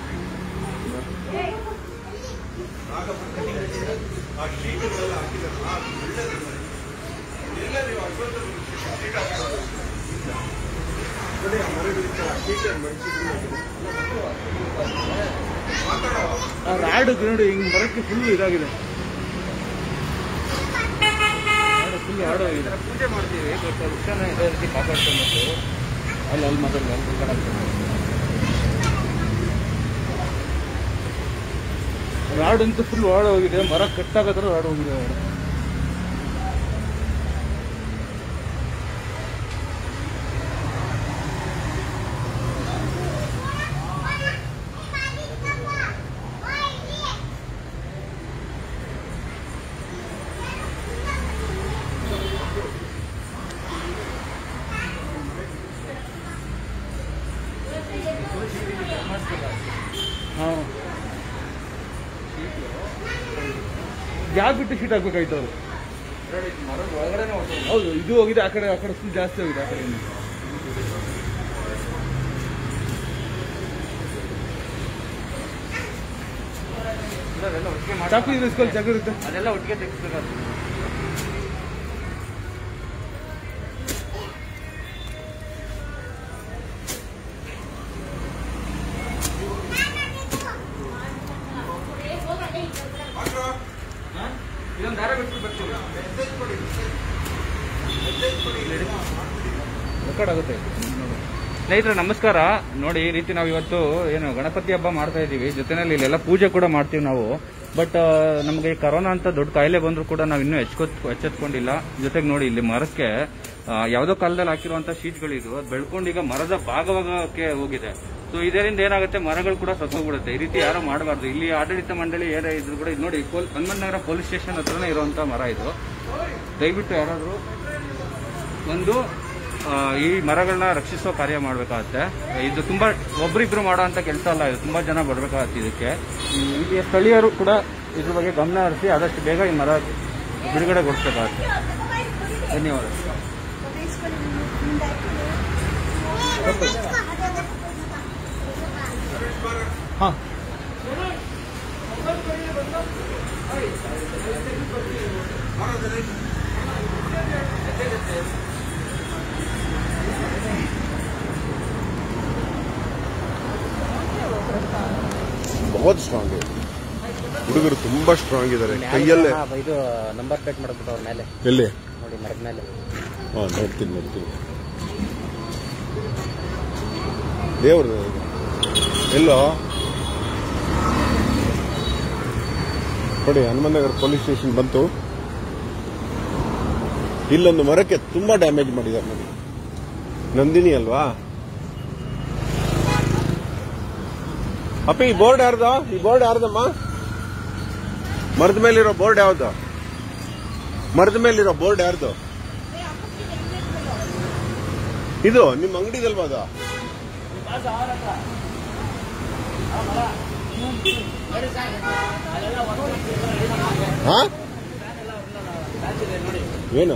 ನಾಗಪಂಚಮಿ. ಆ ಶೀಟುಗಳೆಲ್ಲ ಹಾಕಿದಾರಲ್ಲ, ಅದು ಒಳ್ಳೆದಿಲ್ಲ. ಎಲ್ಲ ನೀವು ಅಶ್ವತ್ಥ ವೃಕ್ಷಕ್ಕೆ ಶೀಟ್ ಹಾಕೋದು. ನೋಡಿ, ಆ ಮರಗಳಿಂದ ಆ ಶೀಟನ್ನು ಮಡಿಸಿದ್ರು. ಮಾತಾಡೋ. ಆ ರಾಡ್ ನೋಡಿ ಹಿಂಗ್ ಬರಕ್ಕೆ ಫುಲ್ ಇದಾಗಿದೆ ಫುಲ್ ಹಾಡು ಆಗಿದೆ ಪೂಜೆ ಮಾಡ್ತೀವಿ ಬಟ್ ವೃಕ್ಷನ ಇದೇ ರೀತಿ ಕಾಪಾಡ್ಕೊಂಡು ಅಲ್ಲಿ ಅಲ್ಲಿ ಮಾತಾಡಿ ಅಲ್ಲಿ ಕಡೆ ರಾಡ್ ಅಂತೂ ಫುಲ್ ಹಾಡು ಹೋಗಿದೆ ಮರ ಕಟ್ಟಾಗತ್ರ ರಾಡ್ ಹೋಗಿದೆ ಹಾಂ ಯಾಕೆ ಬಿಟ್ಟು ಶೀಟ್ ಹಾಕ್ಬೇಕಾಯ್ತು ಅವರು ಹೌದು ಇದು ಹೋಗಿದೆ ಆ ಕಡೆ ಆ ಕಡೆ ಫುಲ್ ಜಾಸ್ತಿ ಹೋಗಿದೆ ಆ ಕಡೆ ಚಾಕು ಇದೆ ಇಸ್ಕೊಳ್ಳಿ ಚಾಕು ಇರುತ್ತೆ ಅದೆಲ್ಲ ಒಟ್ಟಿಗೆ ತೆಗಿಸ್ಬೇಕಾಗ್ತದೆ ಇದೊಂದು ದಾರ ಬಿಟ್ಟು ಬರ್ತೀವಿ ರೆಕಾರ್ಡ್ ಆಗುತ್ತೆ ಸ್ನೇಹಿತರೆ ನಮಸ್ಕಾರ ನೋಡಿ ಈ ರೀತಿ ನಾವು ಇವತ್ತು ಏನು ಗಣಪತಿ ಹಬ್ಬ ಮಾಡ್ತಾ ಇದೀವಿ ಜೊತೆನಲ್ಲಿ ಇಲ್ಲೆಲ್ಲ ಪೂಜೆ ಕೂಡ ಮಾಡ್ತೀವಿ ನಾವು ಬಟ್ ನಮಗೆ ಈ ಕರೋನಾ ಅಂತ ದೊಡ್ಡ ಕಾಯಿಲೆ ಬಂದರೂ ಕೂಡ ನಾವು ಇನ್ನೂ ಎಚ್ಚೆತ್ ಎಚ್ಚೆತ್ಕೊಂಡಿಲ್ಲ ಜೊತೆಗೆ ನೋಡಿ ಇಲ್ಲಿ ಮರಕ್ಕೆ ಆ, ಯಾವುದೋ ಕಾಲದಲ್ಲಿ ಹಾಕಿರುವಂತ ಶೀಟ್ಗಳಿದು ಅದು ಬೆಳ್ಕೊಂಡು ಈಗ ಮರದ ಭಾಗವಾಗಕ್ಕೆ ಹೋಗಿದೆ ಸೊ ಇದರಿಂದ ಏನಾಗುತ್ತೆ ಮರಗಳು ಕೂಡ ಸತ್ತೋಗ್ಬಿಡುತ್ತೆ ಈ ರೀತಿ ಯಾರು ಮಾಡಬಾರ್ದು ಇಲ್ಲಿ ಆಡಳಿತ ಮಂಡಳಿ ಏನೇ ಇದ್ರು ಕೂಡ ಇದು ನೋಡಿ ಪೋಲ್- ಹನುಮಂತನಗರ ಪೊಲೀಸ್ ಸ್ಟೇಷನ್ ಹತ್ರನೇ ಇರುವಂತ ಮರ ಇದು ದಯವಿಟ್ಟು ಯಾರಾದರೂ ಒಂದು ಆ, ಈ ಮರಗಳನ್ನ ರಕ್ಷಿಸುವ ಕಾರ್ಯ ಮಾಡಬೇಕಾಗತ್ತೆ ಇದು ತುಂಬಾ ಒಬ್ರಿಬ್ರು ಮಾಡೋ ಅಂತ ಕೆಲಸ ಅಲ್ಲ ಇದು ತುಂಬಾ ಜನ ಬರಬೇಕಾಗತ್ತೆ ಇದಕ್ಕೆ ಈ ಇಲ್ಲಿಯ ಸ್ಥಳೀಯರು ಕೂಡ ಇದ್ರ ಬಗ್ಗೆ ಗಮನ ಹರಿಸಿ ಆದಷ್ಟು ಬೇಗ ಈ ಮರ ಬಿಡುಗಡೆಗೊಳಿಸಬೇಕಾಗತ್ತೆ ಧನ್ಯವಾದ ಬಹುತ್ ಸ್ಟ್ರಾಂಗ್ ಇದೆ ಹುಡುಗರು ತುಂಬಾ ಸ್ಟ್ರಾಂಗ್ ಇದ್ದಾರೆ ಕೈಯಲ್ಲೇ ಇದು ನಂಬರ್ ಪ್ಲೇಟ್ ಮಾಡ್ಬಿಟ್ಟು ಅವ್ರ ಮೇಲೆ ಎಲ್ಲಿ ನೋಡಿ ಮರದ ಮೇಲೆ ಹಾ ನೋಡ್ತೀನಿ ನೋಡ್ತೀನಿ ದೇವ್ರದ್ದು ಎಲ್ಲೋ ನೋಡಿ ಹನುಮನಗರ ಪೊಲೀಸ್ ಸ್ಟೇಷನ್ ಬಂತು ಇಲ್ಲೊಂದು ಮರಕ್ಕೆ ತುಂಬಾ ಡ್ಯಾಮೇಜ್ ಮಾಡಿದ್ದಾರೆ ನೋಡಿ ನಂದಿನಿ ಅಲ್ವಾ ಅಪ್ಪ ಈ ಬೋರ್ಡ್ ಯಾರ್ದ ಈ ಬೋರ್ಡ್ ಯಾರ್ದಮ್ಮ ಮರದ ಮೇಲಿರೋ ಬೋರ್ಡ್ ಯಾವ್ದು ಮರದ ಮೇಲಿರೋ ಬೋರ್ಡ್ ಯಾರ್ದು ಇದು ನಿಮ್ಮ ಅಂಗಡಿದಲ್ವಾ ಅದು ಹಾ? ಏನು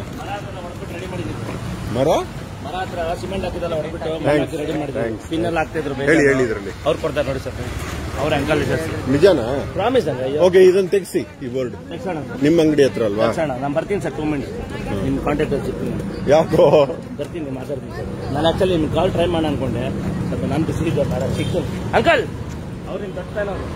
ಮರ ಮರ ಹತ್ರ ಸಿಮೆಂಟ್ ಹಾಕಿದಲ್ಲ ಹೊಡೆದ್ಬಿಟ್ಟು Thanks. ರೆಡಿ ಮಾಡಿದ್ರು Thanks. ಪಿನ್ ಎಲ್ಲ ಹಾಕ್ತಿದ್ರು ಹೇಳಿ ಹೇಳಿ ಇದ್ರಲ್ಲಿ ಅವ್ರು ಕೊಡ್ತಾರೆ ನೋಡಿ ಸರ್ ಅವ್ರ ಅಂಕಲ್ ನಿಜಾನಾ ಪ್ರಾಮಿಸ್ ಅಂದ್ರೆ ಓಕೆ ಇದನ್ನ ತೆಗ್ಸಿ ಈ ಬೋರ್ಡ್ ತೆಗ್ಸೋಣ ನಿಮ್ಮ ಅಂಗಡಿ ಹತ್ರ ಅಲ್ವಾ ತೆಗ್ಸೋಣ ನಾನು ಬರ್ತೀನಿ ಸರ್ ಟೂ ಮಿನಿಟ್ಸ್ ನಿಮ್ಮ ಕಾಂಟ್ಯಾಕ್ಟ್ ಸಿಗ್ತೀನಿ ಯಾಕೋ ಬರ್ತೀನಿ ಮಾತಾಡ್ತೀನಿ ಸರ್ ನಾನು ಆಕ್ಚುಲಿ ನಿಮ್ಮ ಕಾಲ್ ಟ್ರೈ ಮಾಡೋಣ ಅನ್ಕೊಂಡೆ ಸ್ವಲ್ಪ ನಾನು ಬಿಸಿ ಬೇಡ ಸಿಕ್ತು ಅಂಕಲ್ ಅವ್ರಿಂದ ಬರ್ತಾನೆ ಅವ್ರು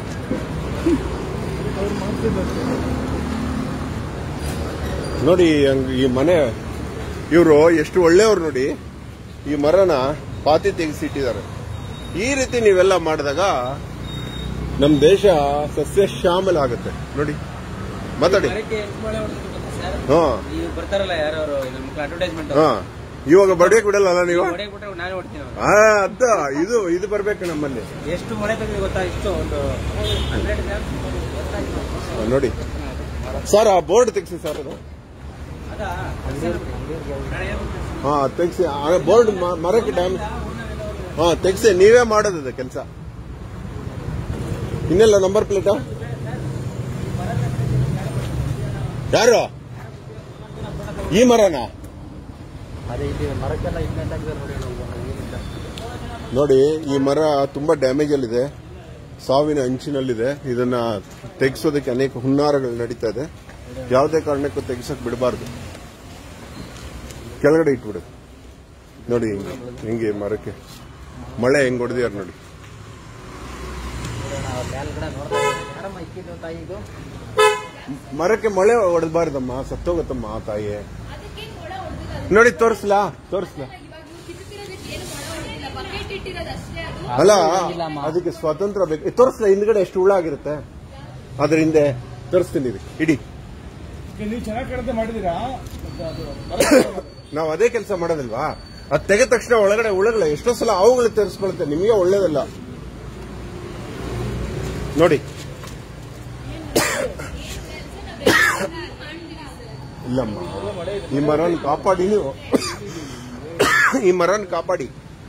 ನೋಡಿ ಹಂಗ್- ಈ ಮನೆ ಇವರು ಎಷ್ಟು ಒಳ್ಳೆಯವ್ರು ನೋಡಿ ಈ ಮರನ ಪಾತಿ ತೆಗೆಸಿಟ್ಟಿದ್ದಾರೆ ಈ ರೀತಿ ನೀವೆಲ್ಲ ಮಾಡಿದಾಗ ನಮ್ಮ ದೇಶ ಸಸ್ಯ ಶ್ಯಾಮಲ ಆಗುತ್ತೆ ನೋಡಿ ಮಾತಾಡಿ ಹಾ ಈಗ ಬರ್ತಾರಲ್ಲ ಯಾರು ನಮ್ಮ ಅಡ್ವರ್ಟೈಸ್ಮೆಂಟ್ ಹಾ ಇವಾಗ ಬಡಿಯಕ್ ಬಿಡಲ್ಲ ನೀವು ಹೊಡೆಯಬಿಟ್ರೆ ನಾನೇ ಹೊಡ್ತೀನಿ ಅವ್ರು. ಆ ಅದ ಇದು ಇದು ಬರ್ಬೇಕು ನಮ್ಮಲ್ಲಿ ಎಷ್ಟು ಮನೆ ತೆಗೆದು ಗೊತ್ತಾ ಇಷ್ಟು ಒಂದು ಹಂಡ್ರೆಡ್ ಆ, ನೋಡಿ ಸರ್ ಆ ಬೋರ್ಡ್ ತೆಗ್ಸಿ ಸರ್ ಅದು ಹಾ ತೆಗ್ಸಿ ಆ ಬೋರ್ಡ್ ಮ- ಮರಕ್ಕೆ ಡ್ಯಾಮ್ ಹಾ ತೆಗ್ಸಿ ನೀವೇ ಮಾಡೋದು ಕೆಲಸ ಇನ್ನೆಲ್ಲ ನಂಬರ್ ಪ್ಲೇಟ ಯಾರು ಈ ಮರನಾ ಅದೇ ಇಲ್ಲಿ ಮರಕ್ಕೆಲ್ಲ ಇನ್ವೆಂಟ್ ಆಗಿದೆ ನೋಡಿ ನಾವು ಏನಿಲ್ಲ. ನೋಡಿ ಈ ಮರ ತುಂಬಾ ಡ್ಯಾಮೇಜ್ ಅಲ್ಲಿದೆ ಸಾವಿನ ಅಂಚಿನಲ್ಲಿದೆ ಇದನ್ನ ತೆಗೆಸೋದಕ್ಕೆ ಅನೇಕ ಹುನ್ನಾರಗಳು ನಡೀತಾ ಇದೆ ಯಾವುದೇ ಕಾರಣಕ್ಕೂ ತೆಗಿಸಕ್ ಬಿಡಬಾರ್ದು ಕೆಳಗಡೆ ಇಟ್ಬಿಡು ನೋಡಿ ಹಿಂಗೆ ಹಿಂಗೆ ಮರಕ್ಕೆ ಮಳೆ ಹೆಂಗ್ ಹೊಡೆದಿದ್ದಾರೆ ನೋಡಿ ನಾವು ಮೇಲ್ಗಡೆ ನೋಡ್ತಾ ಇದ್ದೀವಿ. ಯಾರಮ್ಮ ಇಕ್ಕಿದ್ದು ತಾಯಿ ಇದು ಮರಕ್ಕೆ ಮಳೆ ಹೊಡೆದಬಾರ್ದಮ್ಮ ಸತ್ತೋಗತ್ತಮ್ಮ ಆ ತಾಯಿ ನೋಡಿ ತೋರಿಸ್ಲಾ ತೋರಿಸ್ಲಾ ಅಲ್ಲ ಅದಕ್ಕೆ ಸ್ವಾತಂತ್ರ್ಯ ಬೇಕು ಏ, ತೋರಿಸ್ಲಾ ಹಿಂದ್ಗಡೆ ಎಷ್ಟು ಹುಳ ಆಗಿರುತ್ತೆ ಅದ್ರ ಹಿಂದೆ ತೋರಿಸ್ತೀನಿ ಇದು ಇಡಿ ನೀವು ಚೆನ್ನಾಗಿ ಕಡತೆ ಮಾಡಿದೀರಾ ನಾವು ಅದೇ ಕೆಲಸ ಮಾಡೋದಿಲ್ವಾ ಅದ್ ತೆಗೆದ ತಕ್ಷಣ ಒಳಗಡೆ ಹುಳಗಳ ಎಷ್ಟೋ ಸಲ ಅವುಗಳು ತರಿಸ್ಕೊಳುತ್ತೆ ನಿಮಗೆ ಒಳ್ಳೇದಲ್ಲ ನೋಡಿ ಇಲ್ಲಮ್ಮ ಈ ಮರನ್ ಕಾಪಾಡಿ ನೀವು ಈ ಮರನ್ ಕಾಪಾಡಿ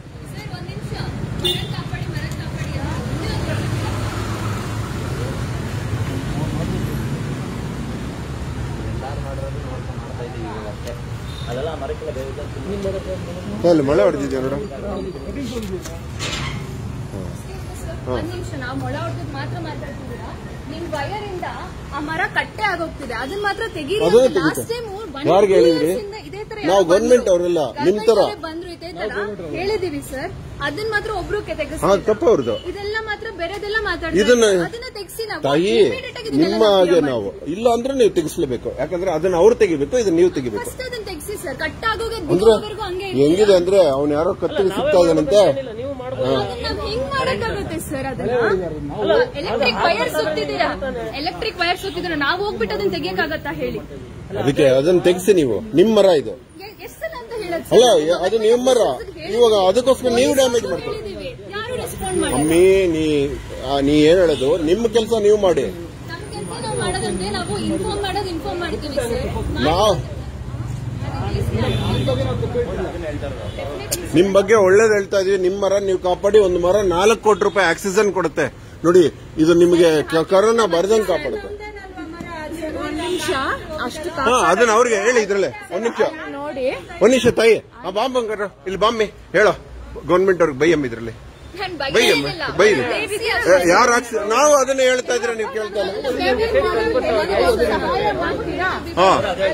ಅದೆಲ್ಲ ಮರಕ್ಕೆಲ್ಲ ಬೇರೆ ಅಲ್ಲಿ ಮಳೆ ಹೊಡೆದಿದ್ಯಾ ನೋಡ ಒಂದ್ ನಿಮಿಷ ನಾವು ಮೊಳ ಹೊಡೆದ್ ಮಾತ್ರ ಮಾತಾಡ್ತಿದ್ದೀರಾ ನಿಮ್ ವಯರ್ ಇಂದ ಆ ಮರ ಕಟ್ಟೆ ಆಗೋಗ್ತಿದೆ ಅದನ್ನ ಮಾತ್ರ ತೆಗೀರಿ ಅದನ್ನ ಅಂತ ಲಾಸ್ಟ್ ತೆಗಿತಾರೆ. ಟೈಮ್ ಯಾರ್ಗೆ ಹೇಳಿದ್ರಿ? ಇದೇ ತರ ನಾವು ಯಾರೋ government ಬಂದ್ರು. ಅವ್ರಲ್ಲ, ನಿಮ್ ತರ. ಗರ್ಭಾಶಯದಲ್ಲಿ ಬಂದ್ರು ಇದೇ ತರ ಹೇಳಿದೀವಿ ಸರ್ ಅದನ್ನ ಮಾತ್ರ ಒಬ್ರು ಹಾ ತೆಗೆಸ್ತೀವಿ ತಪ್ಪು ಅವ್ರದ್ದು ಇದೆಲ್ಲ ಮಾತ್ರ ಬೇರೆದೆಲ್ಲ ಮಾತಾಡ್ತೀವಿ ಇದನ್ನ ಅದನ್ನ ತೆಗ್ಸಿ ನಾವು ತಾಯಿ immediate ಆಗಿ ಇದನ್ನೆಲ್ಲ ನಿಮ್ಮ ಹಾಗೆ ಕ್ಲಿಯರ್ ನಾವು ಇಲ್ಲ ಅಂದ್ರೆ ನೀವು ತೆಗಿಸ್ಲೇಬೇಕು ಯಾಕಂದ್ರೆ ಅದನ್ನ ಅವ್ರು ತೆಗಿಬೇಕು ಇದನ್ನ ನೀವು ತೆಗಿಬೇಕು ಫಸ್ಟ್ ಅದನ್ನ ತೆಗ್ಸಿ ಸರ್ ಕಟ್ ಆಗೋಗೆ ಅಂದ್ರೆ ದಿನವರೆಗೂ ಹಂಗೆ ಇರ್ತೀರಾ? ಹೆಂಗಿದೆ ಅಂದ್ರೆ ಅವ್ನು ಯಾರೋ ಕತ್ತಿಗೆ ಸಿಗ್ತಾ ಇದ್ದಾನಂತೆ ಅದನ್ನ ನಾವ್ ಹೆಂಗ್ ಮಾಡಕ್ಕಾಗುತ್ತೆ ಸರ್ ಅದನ್ನ ಎಲೆಕ್ಟ್ರಿಕ್ ವೈರ್ ಸುತ್ತಿದ್ದೀರಾ ಎಲೆಕ್ಟ್ರಿಕ್ ವೈರ್ ಸುತ್ತಿದ್ದೀರಾ ನಾವು ಹೋಗ್ಬಿಟ್ಟು ಅದನ್ನ ತೆಗಿಯಕ್ಕಾಗತ್ತಾ ಹೇಳಿ ಅದಕ್ಕೆ ಅದನ್ನ ತೆಗಿಸಿ ನೀವು ನಿಮ್ ಮರ ಇದು ಎ- ಎಷ್ಟ್ ಸಲ ಅಂತ ಹೇಳೋದು ಅಲ್ಲ ಅದು ನಿಮ್ಮ ಮರ ಇವಾಗ ಅದಕ್ಕೋಸ್ಕರ ನೀವು ಡ್ಯಾಮೇಜ್ ಮಾಡ್ತೀವಿ ಹೇಳಿದೀವಿ ಯಾರು ರೆಸ್ಪಾಂಡ್ ಮಾಡಿಲ್ಲ ಅಮ್ಮಿ ನೀ ಆ, ನೀ ಏನ್ ಹೇಳೋದು ನಿಮ್ಮ ಕೆಲಸ ನೀವು ಮಾಡಿ ನಮ್ ಕೆಲಸ ನಾವು ಮಾಡೋದಂದ್ರೆ ನಾವು ಇನ್ಫಾರ್ಮ್ ಮಾಡೋದು ಇನ್ಫಾರ್ಮ್ ಮಾಡ್ತೀವಿ ಸರ್ ನಾವು ನಿಮ್ ಬಗ್ಗೆ ಒಳ್ಳೇದ್ ಹೇಳ್ತಾ ಇದೀವಿ ನಿಮ್ ಮರ ನೀವು ಕಾಪಾಡಿ ಒಂದು ಮರ ನಾಲ್ಕು ಕೋಟಿ ರೂಪಾಯಿ ಆಕ್ಸಿಜನ್ ಕೊಡುತ್ತೆ ನೋಡಿ ಇದು ನಿಮಗೆ ಕ- ಕರೋನಾ ಬರ್ದಂಗ್ ಕಾಪಾಡುತ್ತೆ ಒಂದ್ ನಿಮಿಷ ಅಷ್ಟು ಹಾ ಅದನ್ನ ಅವ್ರಿಗೆ ಹೇಳಿ ಇದ್ರಲ್ಲೇ ಒಂದ್ ನಿಮಿಷ ನೋಡಿ ಒಂದ್ ನಿಮಿಷ ತಾಯಿ ಆ ಬಾಂಬಂಗಾರ ಇಲ್ಲಿ ಬಾಂಬಿ ಹೇಳೋ ಗೌರ್ಮೆಂಟ್ ಅವ್ರಿಗೆ ಬೈಯಮ್ಮ ಇದ್ರಲ್ಲಿ ನಾನ್ ಬೈಯಮ್ಮ ಬೈಯಲ್ಲ. ಬೈರಿ ದಯವಿಟ್ಟು ಯಾರು ಹಾಕ್ಸಿ ನಾವು ಅದನ್ನೇ ಹೇಳ್ತಾ ಇದ್ರೆ ನೀವು ಕೇಳ್ತಾ ಇಲ್ಲ ಸಹಾಯ ಮಾಡ್ತೀರಾ ಹಾ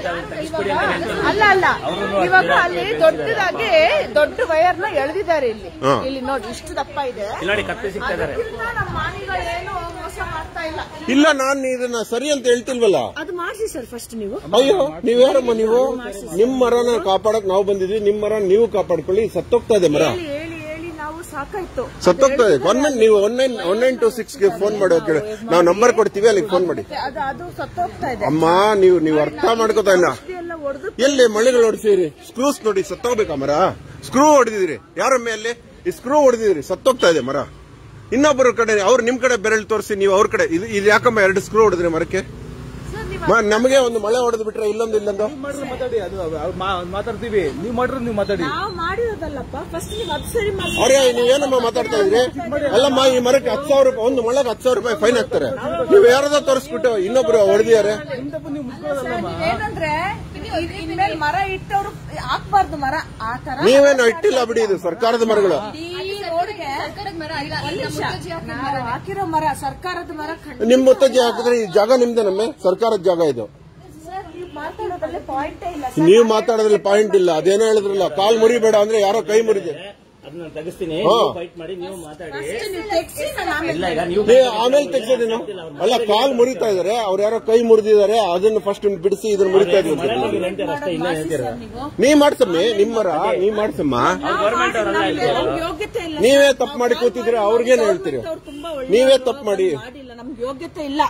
ಅಲ್ಲ ಅಲ್ಲ ಇವಾಗ ಅಲ್ಲಿ ದೊಡ್ಡದಾಗಿ ದೊಡ್ಡ ವೈರ್ ನ ಎಳೆದಿದ್ದಾರೆ ಇಲ್ಲಿ ಹಾ. ಇಲ್ಲಿ ನೋಡಿ ಇಷ್ಟು ದಪ್ಪ ಇದೆ ಇಲ್ಲಿ ನೋಡಿ ಕತ್ತಿ ಸಿಗ್ತಾ ಇದಾರೆ ಅದಕ್ಕಿಂತ ನಮ್ಮ ಮಾಣಿಗಳೇನು ಮೋಸ ಮಾಡ್ತಾ ಇಲ್ಲ ಇಲ್ಲ ನಾನು ಇದನ್ನ ಸರಿ ಅಂತ ಹೇಳ್ತಿಲ್ವಲ್ಲ ಅದು ಮಾಡಿಸಿ ಸರ್ ಫಸ್ಟ್ ನೀವು ಅಯ್ಯೋ ನೀವ್ಯಾರಮ್ಮ ನೀವು ನಿಮ್ ಮರನ ಕಾಪಾಡಕ್ ನಾವು ಬಂದಿದ್ವಿ ನಿಮ್ ಮರ ನೀವು ಕಾಪಾಡ್ಕೊಳ್ಳಿ ಸತ್ತೋಗ್ತಾ ಇದೆ ಮರ ಹೇಳಿ ಹೇಳಿ ಹೇಳಿ ನಾವು ಸಾಕಾಯ್ತು ಸತ್ತೋಗ್ತಾ ಇದೆ ಗವರ್ಮೆಂಟ್ ನೀವು one nine one nine two six ಗೆ ಫೋನ್ ಮಾಡಿ ಕೇಳಿ ನಾವು ನಂಬರ್ ಕೊಡ್ತೀವಿ ಅಲ್ಲಿಗೆ ಫೋನ್ ಮಾಡಿ ಅದು ಅದು ಸತ್ತೋಗ್ತಾ ಇದೆ ಅಮ್ಮ ನೀವು ನೀವು ಅರ್ಥ ಮಾಡ್ಕೋತಾ ಇಲ್ಲ ಎಲ್ಲ ಹೊಡೆದು ಎಲ್ಲಿ ಮಳೆಗಳು ಹೊಡಿಸಿರಿ ಸ್ಕ್ರೂಸ್ ನೋಡಿ ಸತ್ತೋಗ್ಬೇಕಾ ಮರ ಸ್ಕ್ರೂ ಹೊಡೆದಿದ್ರಿ ಯಾರಮ್ಮ ಅಲ್ಲಿ ಈ ಸ್ಕ್ರೂ ಹೊಡೆದಿದ್ರಿ ಸತ್ತೋಗ್ತಾ ಇದೆ ಮರ ಇನ್ನೊಬ್ಬರ ಕಡೆ ಅವ್ರು ನಿಮ್ ಕಡೆ ಬೆರಳು ತೋರಿಸಿ ನೀವು ಅವ್ರ ಕಡೆ ಇದು ಇದು ಯಾಕಮ್ಮ ಎರಡು ಸ್ಕ್ರೂ ಹೊಡೆದ್ರಿ ಮರಕ್ಕೆ ಮ- ನಮಗೆ ಒಂದು ಮಳೆ ಹೊಡೆದು ಬಿಟ್ರೆ ಇಲ್ಲೊಂದು ಇಲ್ಲೊಂದು ಮಾಡ್ರಿ ಮಾತಾಡಿ ಅದು ಅವ್ರು ಮಾ- ಮಾತಾಡ್ತೀವಿ ನೀವು ಮಾಡ್ರಿ ನೀವು ಮಾತಾಡಿ ನಾವು ಮಾಡಿರೋದಲ್ಲಪ್ಪ ಫಸ್ಟ್ ನೀವು ಅದು ಸರಿ ಮಾಡಿ ಅವ್ರೆ ನೀವೇನಮ್ಮ ಮಾತಾಡ್ತಾ ಇದ್ರಿ ಅಲ್ಲಮ್ಮ ಈ ಮರಕ್ಕೆ ಹತ್ತು ಸಾವಿರ ರೂಪಾಯಿ ಒಂದು ಮಳೆಗೆ ಹತ್ತು ಸಾವಿರ ರೂಪಾಯಿ ಫೈನ್ ಹಾಕ್ತಾರೆ ನೀವು ಯಾರದ ತೋರಿಸ್ಬಿಟ್ಟು ಇನ್ನೊಬ್ರು ಹೊಡೆದಿದ್ದಾರೆ ಏನಂದ್ರೆ ಇನ್ಮೇಲೆ ಮರ ಇಟ್ಟವ್ರು ಹಾಕ್ಬಾರ್ದು ಮರ ಆ ತರ ನೀವೇನು ಇಟ್ಟಿಲ್ಲ ಬಿಡಿ ಇದು ಸರ್ಕಾರದ ಮರಗಳು ಈ ರೋಡ್ಗೆ ಸರ್ಕಾರದ ಮರ ಅಲ್ಲ ಇದು ನಮ್ಮ ಮುತ್ತಜ್ಜಿ ಹಾಕಿದ ಮರ. ನಾವು ಹಾಕಿರೋ ಮರ ಸರ್ಕಾರದ ಮರ ಖಂಡಿತ ನಿಮ್ ಮುತ್ತಜ್ಜಿ ಹಾಕಿದ್ರೆ ಈ ಜಾಗ ನಿಮ್ದೇನಮ್ಮೆ ಸರ್ಕಾರದ ಜಾಗ ಇದು ಸರ್ ನೀವು ಮಾತಾಡೋದ್ರಲ್ಲಿ ಪಾಯಿಂಟೇ ಇಲ್ಲ ನೀವು ಮಾತಾಡೋದ್ರಲ್ಲಿ ಪಾಯಿಂಟ್ ಇಲ್ಲ ಅದೇನೋ ಹೇಳಿದ್ರಲ್ಲ ಕಾಲ್ ಮುರಿಬೇಡ ಅಂದ್ರೆ ಯಾರೋ ಕೈ ಮುರಿದೆ ಅದನ್ನ ತೆಗಿಸ್ತೀನಿ ಹಾ. ಫೈಟ್ ಮಾಡಿ ನೀವು ಮಾತಾಡಿ ನೀವು ತೆಗ್ಸಿ ನಾನು ಆಮೇಲೆ ಇಲ್ಲ ಈಗ ನೀವು ನೀ ಆಮೇಲೆ ತೆಗ್ಸೋದೇನು ಅಲ್ಲ ಕಾಲ್ ಮುರಿತಾ ಇದಾರೆ ಅವ್ರು ಯಾರೋ ಕೈ ಮುರಿದಿದ್ದಾರೆ ಅದನ್ನ ಫಸ್ಟ್ ಬಿಡಿಸಿ ಇದನ್ನ ಮುರಿತಾ ಇದ್ವಿ ಮಳೆ ಬಗ್ಗೆ ಹೇಳ್ತೀರ ಅಷ್ಟೇ ಇಲ್ಲ ಹೇಳ್ತೀರ ನೀ ಮಾಡ್ಸಮ್ಮೆ ನಿಮ್ಮರ ನೀ ಮಾಡ್ಸಮ್ಮ ಗೌರ್ಮೆಂಟ್ ಅವರಲ್ಲ ಹೇಳ್ತೀರ ನಮ್ಗೆ ಯೋಗ್ಯತೆ ಇಲ್ಲ ನೀವೇ ತಪ್ಪು ಮಾಡಿ ಕೂತಿದ್ರೆ ಅವ್ರಿಗೇನು ಹೇಳ್ತೀರಿ ಅವ್ರು ತುಂಬಾ ಒಳ್ಳೆ ನೀವೇ ತಪ್ಪು ಮಾಡಿ ಮಾಡಿಲ್ಲ ನಮ್ಗೆ ಯೋಗ್ಯತೆ ಇಲ್ಲ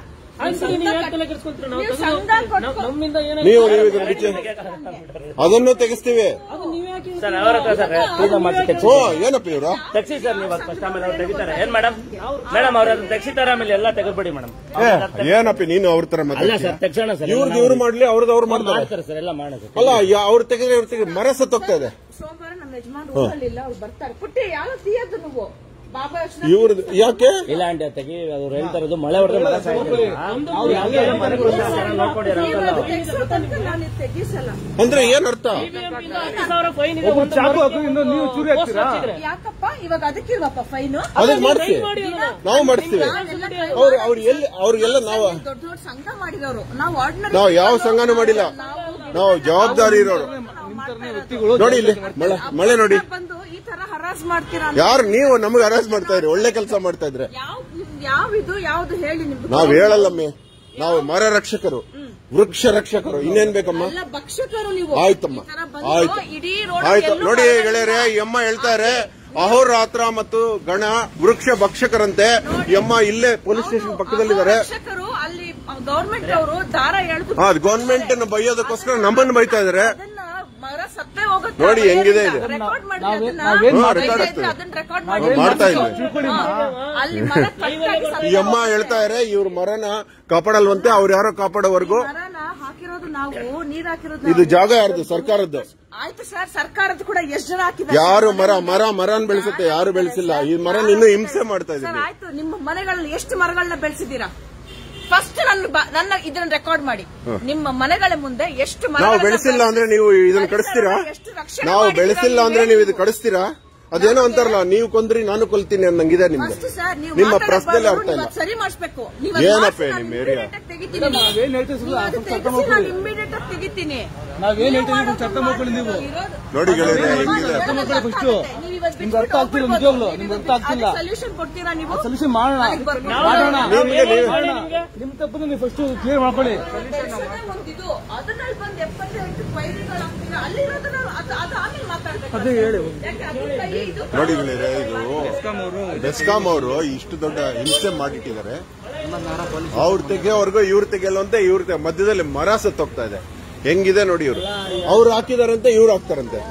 ನಾವು ಸಂಘ ಕೊಟ್ಕೊ- ನಮ್ಮಿಂದ ಏನೋ ನೀವು ನೀವು ಇದನ್ನ ಬಿಚ್ಚಿ ಅದನ್ನು ತೆಗಿಸ್ತೀವಿ ನೀವೇ ಹಾಕಿ ಸರ್ ಅವ್ರ ಹತ್ರ ಸರ್ ಫ್ರೀಡಮ್ ಮಾಡಿ ತೆಗ್ಸಿ ಓ ಏನಪ್ಪ ಇವ್ರು ತೆಗ್ಸಿ ಸರ್ ನೀವು ಫಸ್ಟ್ ಆಮೇಲೆ ಅವ್ರು ತೆಗಿತಾರೆ ಏನ್ ಮೇಡಮ್ ಮೇಡಮ್ ಅವ್ರ ಅದನ್ನ ತೆಗ್ಸಿತಾರೆ ಆಮೇಲೆ ಎಲ್ಲ ತೆಗೆದ್ಬಿಡಿ ಮೇಡಮ್ ಏ, ಏನಪ್ಪ ನೀನು ಅವ್ರ ತರ ಅಲ್ಲ ಮಾತಾಡ್ತೀಯ ಸರ್ ತೆಗ್ಸೋಣ ಸರ್ ಇವ್ರದ್ದು ಇವ್ರು ಮಾಡ್ಲಿ ಅವ್ರದ್ದು ಅವ್ರು ಮಾಡ್ತಾರೆ ಮಾಡ್ತಾರೆ ಸರ್ ಎಲ್ಲ ಮಾಡೋದು ಅಲ್ಲ ಯಾ- ಅವ್ರು ತೆಗೆದ್ರೆ ಇವ್ರು ತೆಗೆದ್ರೆ ಮರ ಸತ್ತೋಗ್ತಾ ಇದೆ ಸೋಮವಾರ ನಮ್ಮ ಯಜಮಾನ್ ಊರಲ್ಲಿಲ್ಲ ಅವ್ರು ಬರ್ತಾರೆ ಪುಟ್ಟಿ ಯಾವ ತೀಯದ್ದು ನೀವು ಬಾಬಾ ಯೋಚನೆ ಇವ್ರದ್ದು ಯಾಕೆ ಇಲ್ಲ ಅಂಡಿ ಅದು ತೆಗಿ ಅವ್ರು ಹೇಳ್ತಾ ಇರೋದು ಮಳೆ ಹೊಡೆದ್ರೆ ಮರ ಸಾಯ್ತದೆ. ನಾವು ಯಾವ್ದೇ ಮರಗಳು ಸರ್ ನೋಡ್ಕೊಂಡಿರೋ ಅಂಕಲ್ ತೆಗ್ಸೋ ತನಕ ನಾನು ಇದು ತೆಗಿಸಲ್ಲ ಅಂದ್ರೆ ಏನ್ ಅರ್ಥ ಸಾವಿರ ಫೈನ್ ಇದೆ ಒಂದು ಚಾಕು ಹಾಕು ಇನ್ನು ನೀವು ಚೂರಿ ಹಾಕ್ತೀರಾ ಯಾಕಪ್ಪ ಇವಾಗ ಅದಕ್ಕಿಲ್ವಪ್ಪ ಫೈನು ಅದಕ್ಕೆ ಮಾಡಿಸ್ತೀವಿ ನಾವು ಮಾಡಿಸ್ತೀವಿ ಅವ್ರು ಅವ್ರು ಎಲ್ಲಿ ಅವ್ರಿಗೆಲ್ಲ ನಾವು ದೊಡ್ಡ ದೊಡ್ಡ ಸಂಘ ಮಾಡಿರೋರು ನಾವು ಆರ್ಡಿನರಿ ನಾವು ಯಾವ ಸಂಘನೂ ಮಾಡಿಲ್ಲ ನಾವು ಜವಾಬ್ದಾರಿ ಇರೋರು ನೋಡಿ ಇಲ್ಲಿ ಮಳೆ ಮಳೆ ನೋಡಿ ಬಂದು ಈ ತರ ಹರಾಜ್ ಮಾಡ್ತೀರಾ ಯಾರು ನೀವು ನಮಗೆ ಅರೇಂಜ್ ಮಾಡ್ತಾ ಇದ್ರಿ ಒಳ್ಳೆ ಕೆಲಸ ಮಾಡ್ತಾ ಇದ್ರೆ ಯಾವ ಯಾವ ಇದು ಯಾವ್ದು ಹೇಳಿ ನಿಮ್ದು ನಾವ್ ಹೇಳಲ್ಲಮ್ಮೆ ನಾವು ಮರ ರಕ್ಷಕರು ವೃಕ್ಷ ರಕ್ಷಕರು ಇನ್ನೇನ್ ಬೇಕಮ್ಮ ಎಲ್ಲ ಭಕ್ಷಕರು ನೀವು ಆಯ್ತಮ್ಮ ಈ ತರ ಬಂದು ಆಯ್ತು ಇಡೀ ರೋಡ್ ಆಯ್ತು ನೋಡಿ ಗೆಳೆಯರೆ ಈ ಅಮ್ಮ ಹೇಳ್ತಾರೆ ಅಹೋರಾತ್ರ ಮತ್ತು ಗಣ ವೃಕ್ಷ ಭಕ್ಷಕರಂತೆ ಈ ಅಮ್ಮ ಇಲ್ಲೇ ಪೊಲೀಸ್ ಸ್ಟೇಷನ್ ಪಕ್ಕದಲ್ಲಿದ್ದಾರೆ ಭಕ್ಷಕರು ಅಲ್ಲಿ ಗೌರ್ಮೆಂಟ್ ಅವರು ದಾರ ಎಳೆದು ಹಾ ಗವರ್ಮೆಂಟ್ ಬೈಯೋದಕ್ಕೋಸ್ಕರ ನಮ್ಮನ್ನು ಬೈತಾ ಇದಾರೆ ಅದನ್ನ ಮರ ಸತ್ತೇ ಹೋಗುತ್ತೆ ನೋಡಿ ಹೆಂಗಿದೆ ಇದು. ರೆಕಾರ್ಡ್ ಮಾಡಿ ಅದನ್ನ ಹಾ, record ಆಗ್ತದೆ. ಅದನ್ನ ರೆಕಾರ್ಡ್ ಮಾಡಿ ಮಾಡ್ತಾ ಇದ್ವಿ ಹಾ, ಅಲ್ಲಿ ಮರ ಕಟ್ಟಾಗಿ ಸತ್ತ ಈ ಅಮ್ಮ ಹೇಳ್ತಾ ಇದಾರೆ ಇವ್ರ ಮರನ ಕಾಪಾಡಲ್ವಂತೆ ಅವ್ರು ಯಾರೋ ಕಾಪಾಡೋವರೆಗೂ ಮರನ ಹಾಕಿರೋದು ನಾವು ನೀರ್ ಹಾಕಿರೋದು ಇದು ನಾವು. ಜಾಗ ಯಾರ್ದು ಸರ್ಕಾರದ್ದು ಆಯ್ತು ಸರ್ ಸರ್ಕಾರದ ಕೂಡ ಎಷ್ಟು ಜನ ಹಾಕಿದ್ದಾರೆ ಯಾರು ಮರ ಮರ ಮರನ್ ಬೆಳೆಸುತ್ತೆ ಯಾರು ಬೆಳೆಸಿಲ್ಲ ಈ ಮರನ ಇನ್ನೂ ಹಿಂಸೆ ಮಾಡ್ತಾ ಸರ್ ಇದೀವಿ ಆಯ್ತು ನಿಮ್ಮ ಮನೆಗಳಲ್ಲಿ ಎಷ್ಟು ಮರಗಳನ್ನ ಬೆಳೆಸಿದ್ದೀರಾ ಫಸ್ಟ್ ನನ್ನ ಬ- ನನ್ನ ಇದನ್ನ ರೆಕಾರ್ಡ್ ಮಾಡಿ ನಿಮ್ಮ ಮನೆಗಳ ಮುಂದೆ ಎಷ್ಟು ನಾವು ಮರಗಳನ್ನ ಬೆಳೆಸಿಲ್ಲ ಅಂದ್ರೆ ನೀವು ಇದನ್ನ ಕಡಿಸ್ತೀರಾ ಎಷ್ಟು ರಕ್ಷಣೆ ನಾವು ಮಾಡಿದ್ದೀರಾ ಬೆಳೆಸಿಲ್ಲ ಅಂದ್ರೆ ನೀವು ಇದು ಕಡಿಸ್ತೀರಾ ಅದೇನೋ ಅಂತಾರಲ್ಲ ನೀವು ಕೊಂದ್ರಿ ನಾನು ಕೊಲ್ತೀನಿ ಅನ್ನಂಗಿದೆ ನಿಮ್ಗೆ ಫಸ್ಟ್ ಸರ್ ನೀವು ನಿಮ್ಮ ಮಾತಾಡೋ ಪ್ರಶ್ನೆಲೆ ಬದಲು ಅರ್ಥ ನೀವು ಇಲ್ಲ ಅದ್ ಸರಿ ಮಾಡಿಸ್ಬೇಕು ಏನಪ್ಪ ನಿಮ್ಮ area? ನಾವೇನ್ ಹೇಳ್ತೀವಿ ಸುಳ್ಳು ಅದನ್ನ ಚರ್ಚೆ ಮಾಡ್ಕೊಳ್ಳಿ ಇಮಿಡಿಯೇಟ್ ಆಗಿ ತೆಗಿತೀನಿ ನಾವೇನ್ ಹೇಳ್ತೀವಿ ನೀವು ಚರ್ಚೆ ಮಾಡ್ಕೊಳ್ಳಿ ನೀವು ನೋಡಿ ಗೆಳೆಯರೆ ಹೆಂಗಿದೆ ಚರ್ಚೆ ಮಾಡ್ಕೊಳ್ಳಿ ಫಸ್ಟ್ ನಿಮ್ಗೆ ಅರ್ಥ ಆಗ್ತಿಲ್ಲ ನಿಜವಾಗ್ಲು ನಿಮ್ಗೆ ಅರ್ಥ ಆಗ್ತಿಲ್ಲ ಸೊಲ್ಯೂಷನ್ ಕೊಡ್ತೀರಾ ನೀವು ಸೊಲ್ಯೂಷನ್ ಮಾಡೋಣ ಅಲ್ಲಿಗ್ ಬರ್ಬೇಕು. ಮಾಡೋಣ ನಿಮ್ಗೆ ನೀವು ಮಾಡೋಣ. ನಿಮ್ ತಪ್ಪನ್ನು ನೀವು ಫಸ್ಟ್ ಕ್ಲಿಯರ್ ಮಾಡ್ಕೊಳ್ಳಿ ಪ್ರಶ್ನೆ ಒಂದಿದು ಅದನ್ನಲ್ಲಿ ಬಂದು ಎಪ್ಪತ್ತೆಂಟು ಪೈರುಗಳು ಹಾಕ್ತೀರಾ ಅಲ್ಲಿರೋದನ್ನ ಅದು ಅದು ಆಮೇಲೆ ಮಾತಾಡ್ಬೇಕು ಅದೇ ಹೇಳಿ ಯಾಕೆ ಅದು ಕೈ ಇದು ನೋಡಿ ಗೆಳೆಯರೆ ಇದು ಬೆಸ್ಕಾಂ ಅವರು ಇಷ್ಟು ದೊಡ್ಡ ಹಿಂಸೆ ಮಾಡಿಟ್ಟಿದ್ದಾರೆ ಅವ್ರ ತೆಗೆಯೋವರೆಗೂ ಇವ್ರ ತೆಗೆಯಲ್ವಂತೆ ಇವ್ರ ತೆಗೆ- ಮಧ್ಯದಲ್ಲಿ ಮರ ಸತ್ತೋಗ್ತಾ ಇದೆ ಹೆಂಗಿದೆ ನೋಡಿ ಇವ್ರು ಅವ್ರು ಹಾಕಿದಾರಂತೆ ಇವ್ರು ಹಾಕ್ತಾರಂತೆ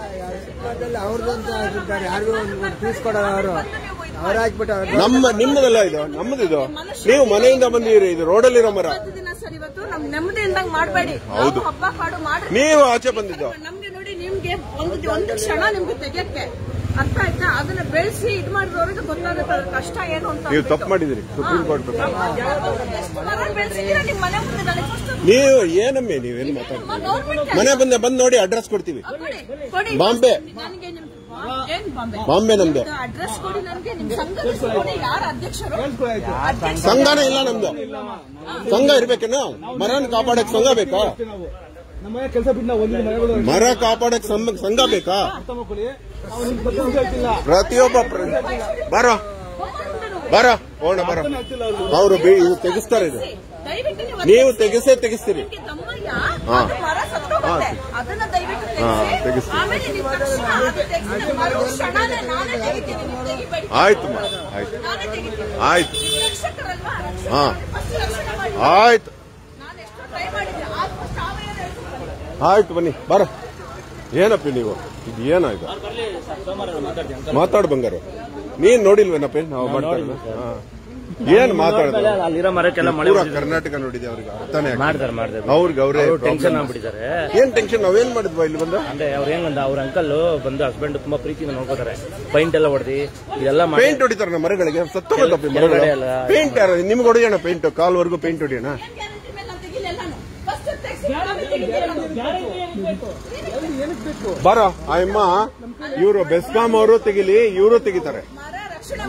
ಅವ್ರದಂತ ಹಾಕಿರ್ತಾರೆ ಯಾರಿಗೂ ಒಂದು ಪೀಸ್ ಕೊಡೋರು ಅವರು ಅವ್ರು ಹಾಕ್ಬಿಟ್ಟು ನಮ್ಮ ನಿಮ್ಮದಲ್ಲ ಇದು ನಮ್ಮದಿದು ನೀವು ಮನೆಯಿಂದ ಬಂದಿರಿ ಇದು ರೋಡಲ್ಲಿರೋ ಮರ ಇವತ್ತು ದಿನ ಸರ್ ಇವತ್ತು ನಮ್ ನೆಮ್ಮದಿಯಿಂದಂಗ್ ಮಾಡಬೇಡಿ ಹೌದು. ಹಬ್ಬ ಪಾಡು ಮಾಡಿ ನೀವು ಆಚೆ ಬಂದಿದ್ದು ನಮ್ಗೆ ನೋಡಿ ನಿಮ್ಗೆ ಒಂದು ಒಂದು ಕ್ಷಣ ನಿಮ್ಗೆ ತೆಗಿಯಕ್ಕೆ ಅರ್ಥ ಆಯ್ತಾ ಅದನ್ನ ಬೆಳೆಸಿ ಇದ್ ಮಾಡಿದವ್ರಿಗೆ ಗೊತ್ತಾಗುತ್ತೆ ಅದ್ರ ಕಷ್ಟ ಏನು ಅಂತ ನೀವು ತಪ್ಪು ಮಾಡಿದಿರಿ ಸುಪ್ರೀಂ ಕೋರ್ಟ್ ಪ್ರಕಾರ ಎಷ್ಟು ಮರ ಬೆಳೆಸಿದೀರ ನಿಮ್ ಮನೆ ಮುಂದೆ ನನಗೆ first ನೀವು ಏನಮ್ಮೆ ನೀವೇನು ಮಾತಾಡ್ತೀರಿ ಗೌರ್ಮೆಂಟ್ ಮನೆ ಬಂದೆ ಬಂದ್ ನೋಡಿ ಅಡ್ರೆಸ್ ಕೊಡ್ತೀವಿ ಕೊಡಿ ಕೊಡಿ ಬಾಂಬೆ. ನನಗೆ ನಿಮ್ ಏನ್ ಬಾಂಬೆ ಬಾಂಬೆ ನಮ್ದು ಅಡ್ರೆಸ್ ಕೊಡಿ ನನಗೆ ನಿಮ್ ಸಂಘದ ಹೆಸರು ಕೊಡಿ ಯಾರು ಅಧ್ಯಕ್ಷರು ಅಧ್ಯಕ್ಷ ಸಂಘನೇ ಇಲ್ಲ ನಮ್ದು ಸಂಘ ಇರ್ಬೇಕೇನೋ ಮರನ ಕಾಪಾಡಕ್ ಸಂಘ ಬೇಕಾ ನಾವು ನಮ್ಮ ಮನೆ ಕೆಲಸ ಬಿಟ್ಟು ನಾವು ಒಂದಿನ ಮನೆಗಳು ಮರ ಕಾಪಾಡಕ್ ಸಂ- ಸಂಘ ಬೇಕಾ ಅರ್ಥ ಮಾಡ್ಕೊಳ್ಳಿ ನಾವು ನಿಮ್ಗೆ ಬಗ್ಗೆ ಹೇಳ್ತಿಲ್ಲ ಪ್ರತಿಯೊಬ್ಬ ಪ್ರ- ಬಾರೋ ಬಾರೋ ಹೋಣ ಬಾರೋ ಆಗ್ತಿಲ್ಲ ಅವ್ರು ಅವರು ಬಿ- ಇದು ತೆಗಿಸ್ತಾರೆ ಇದು ದಯವಿಟ್ಟು ನೀವು ನೀವು ತೆಗಿಸೇ ತೆಗಿಸ್ತೀರಿ ನಿಮ್ಗೆ ತಮ್ಮಯ್ಯ ಹಾ. ಅದು ಮರ ಸತ್ತೋಗುತ್ತೆ ಅದನ್ನ ದಯವಿಟ್ಟು ಹಾ, ತೆಗೆಸಿ ತೆಗಿಸಿ. ಆಮೇಲೆ ನೀವು ತಕ್ಷಣ ಅದು ತೆಗ್ಸಿ ಮರು ಕ್ಷಣನೇ ನಾನೇ ತೆಗಿತೀನಿ ನೀವು ತೆಗಿಬೇಡಿ ಆಯ್ತು ಮಾ ಆಯ್ತು ನಾನೇ ತೆಗಿತೀನಿ ಆಯ್ತು ನೀವು ರಕ್ಷಕರಲ್ವಾ ರಕ್ಷಕ ಹಾ. ಫಸ್ಟ್ ರಕ್ಷಣೆ ಮಾಡಿ ಆಯ್ತು ನಾನು ಎಷ್ಟು ಟ್ರೈ ಮಾಡಿದ್ದೆ ಆಗ ಫಸ್ಟ್ ಆಮೇಲೆ ಹೇಳ್ತೀನಿ. ಆಯ್ತು ಬನ್ನಿ ಬಾರ ಏನಪ್ಪಿ ನೀವು ಇದು ಏನಾಯ್ತು ಬರ್ಲಿ ಸರ್ ಸೋಮವಾರ ಮಾತಾಡ್ತೀನಿ ಮಾತಾಡು ಬಂಗಾರು ನೀನ್ ನೋಡಿಲ್ವೇನಪ್ಪ ನಾವು ಮಾಡ್ತಾ ಇರೋದು? ಹಾ. ಏನ್ ಮಾತಾಡಿದ್ರು ಅಲ್ಲಿರೋ ಮರಕ್ಕೆಲ್ಲ ಮಳೆ ಪೂರ ಕರ್ನಾಟಕ ನೋಡಿದೆ ಅವ್ರಿಗೆ ಅರ್ಥನೇ ಆಗ್ತಿಲ್ಲ. ಮಾಡ್ತಾರೆ ಮಾಡ್ತಾರೆ ಅವ್ರಿಗೆ ಅವರೇ ಟೆನ್ಷನ್ ಆಗ್ಬಿಟ್ಟಿದ್ದಾರೆ ಏನ್ ಟೆನ್ಷನ್ ನಾವೇನ್ ಮಾಡಿದ್ವಾ ಇಲ್ಲಿ ಬಂದು ಅಂದ್ರೆ ಅವ್ರ ಹೆಂಗಂದ ಅವ್ರ ಅಂಕಲ್ ಬಂದು ಹಸ್ಬೆಂಡ್ ತುಂಬಾ ಪ್ರೀತಿಯಿಂದ ನೋಡ್ಕೋತಾರೆ ಪೈಂಟ್ ಎಲ್ಲ ಹೊಡೆದಿ ಇದೆಲ್ಲ ಮಾಡಿ ಪೇಂಟ್ ಹೊಡಿತಾರೆ ನಮ್ಮ ಮರಗಳಿಗೆ ಸತ್ತೋಗತ್ತಪ್ಪ ಮರಗಳು ಕೆಳಗಡೆ ಎಲ್ಲ ಪೇಂಟ್ ಯಾರು ನಿಮ್ಗೆ ಹೊಡೆಯೋಣ ಪೇಂಟ್ ಕಾಲ್ವರೆಗೂ ಪೇಂಟ್ ಹೊಡಿಯೋಣ ಏನ್ ಗ್ಯಾರಂಟಿ ಮೇಲೆ ನಾನು ತೆಗಿಲ್ಲ ಎಲ್ಲಾನು ಫಸ್ಟ್ ತೆಗ್ಸಿ ಆಮೇಲೆ ತೆಗಿತೀನಿ ನಾನು. ಬಾರ ಆ ಅಮ್ಮ ಇವರು ಬೆಸ್ಕಾಂ ಅವರು ತೆಗಿಲಿ ಇವರು ತೆಗಿತಾರೆ ಮರ ರಕ್ಷಣೆ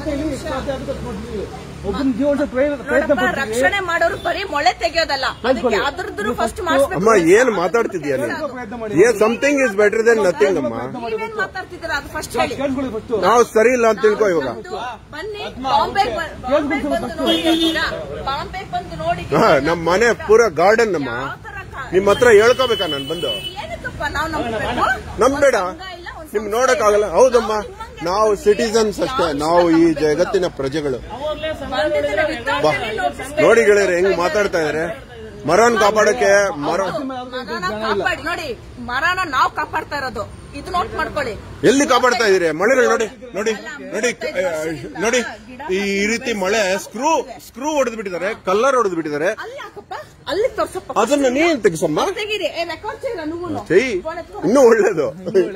ಮಾಡಿ ಒಬ್ಬನ ಜೀವನ ಪ್ರಯತ್ನ ಪ್ರಯತ್ನ ನೋಡಪ್ಪ, ರಕ್ಷಣೆ ಮಾಡೋರು ಬರೀ ಮೊಳೆ ತೆಗಿಯೋದಲ್ಲ ಅದಕ್ಕೆ ಅದ್ರದ್ದು ಫಸ್ಟ್ ಮಾಡಿಸ್ಬೇಕು ಅಮ್ಮ ಏನ್ ಮಾತಾಡ್ತಿದ್ಯಾ ನೀನು ಏ something is better than nothing ಅಮ್ಮ ನೀವೇನ್ ಮಾತಾಡ್ತಿದ್ದೀರಾ ಅದು ಫಸ್ಟ್ ಹೇಳಿ ಕೇಳ್ಕೊಳ್ಳಿ ಫಸ್ಟ್ ನಾವು ಸರಿ ಇಲ್ಲ ಅಂತ ತಿಳ್ಕೊ ಇವಾಗ ಬಂದು ಬನ್ನಿ ಬಾಂಬೆ ಬಾಂಬೆ ಬಂದು ನೋಡಿ ಹೇಳ್ತೀರಾ? ಬಾಂಬೆ ಬಂದು ನೋಡಿ ಹಾ, ನಮ್ ಮನೆ ಪೂರ ಗಾರ್ಡನ್ ನಮ್ಮ ಯಾವ ತರ ಕಾ- ನಿಮ್ ಹತ್ರ ಹೇಳ್ಕೋಬೇಕಾ ನಾನು ಬಂದು ಏನಕ್ಕಪ್ಪ ನಾವು ನಂಬಬೇಕು ನಂಬೇಡ ನಿಮ್ ನೋಡಕ್ ಆಗಲ್ಲ ಹೌದಮ್ಮ ನಾವು ಸಿಟಿಸನ್ಸ್ ಅಷ್ಟೇ ನಾವು ಈ ಜಗತ್ತಿನ ಪ್ರಜೆಗಳು ಬಂದಿದ್ರೆ without ಬಾ any notice ನೋಡಿ ಗೆಳೆಯರೆ ಹೆಂಗ್ ಮಾತಾಡ್ತಾ ಇದಾರೆ ಮರನ್ ಕಾಪಾಡಕ್ಕೆ ಮರ ಮರನ ಕಾಪಾಡಿ ನೋಡಿ ಮರನ ನಾವು ಕಾಪಾಡ್ತಾ ಇರೋದು ಇದು ನೋಟ್ ಮಾಡ್ಕೊಳ್ಳಿ ಎಲ್ಲಿ ಕಾಪಾಡ್ತಾ ಇದೀರಿ ಮಳೆಗಳು ನೋಡಿ ನೋಡಿ ನೋಡಿ ಆ, ನೋಡಿ ಈ ರೀತಿ ಮಳೆ ಸ್ಕ್ರೂ ಸ್ಕ್ರೂ ಹೊಡೆದು ಬಿಟ್ಟಿದ್ದಾರೆ ಕಲ್ಲರ್ ಹೊಡೆದು ಬಿಟ್ಟಿದ್ದಾರೆ ಅಲ್ಲಿ ಹಾಕಪ್ಪ ಅಲ್ಲಿ ತೋರ್ಸಪ್ಪ ಅದನ್ನ ನೀನ್ ತೆಗಿಸಮ್ಮ ತೆಗೀರಿ ಏ ರೆಕಾರ್ಡ್ చేయరా నువ్వు ಚೆಯ್ ಇನ್ನೂ ಒಳ್ಳೇದು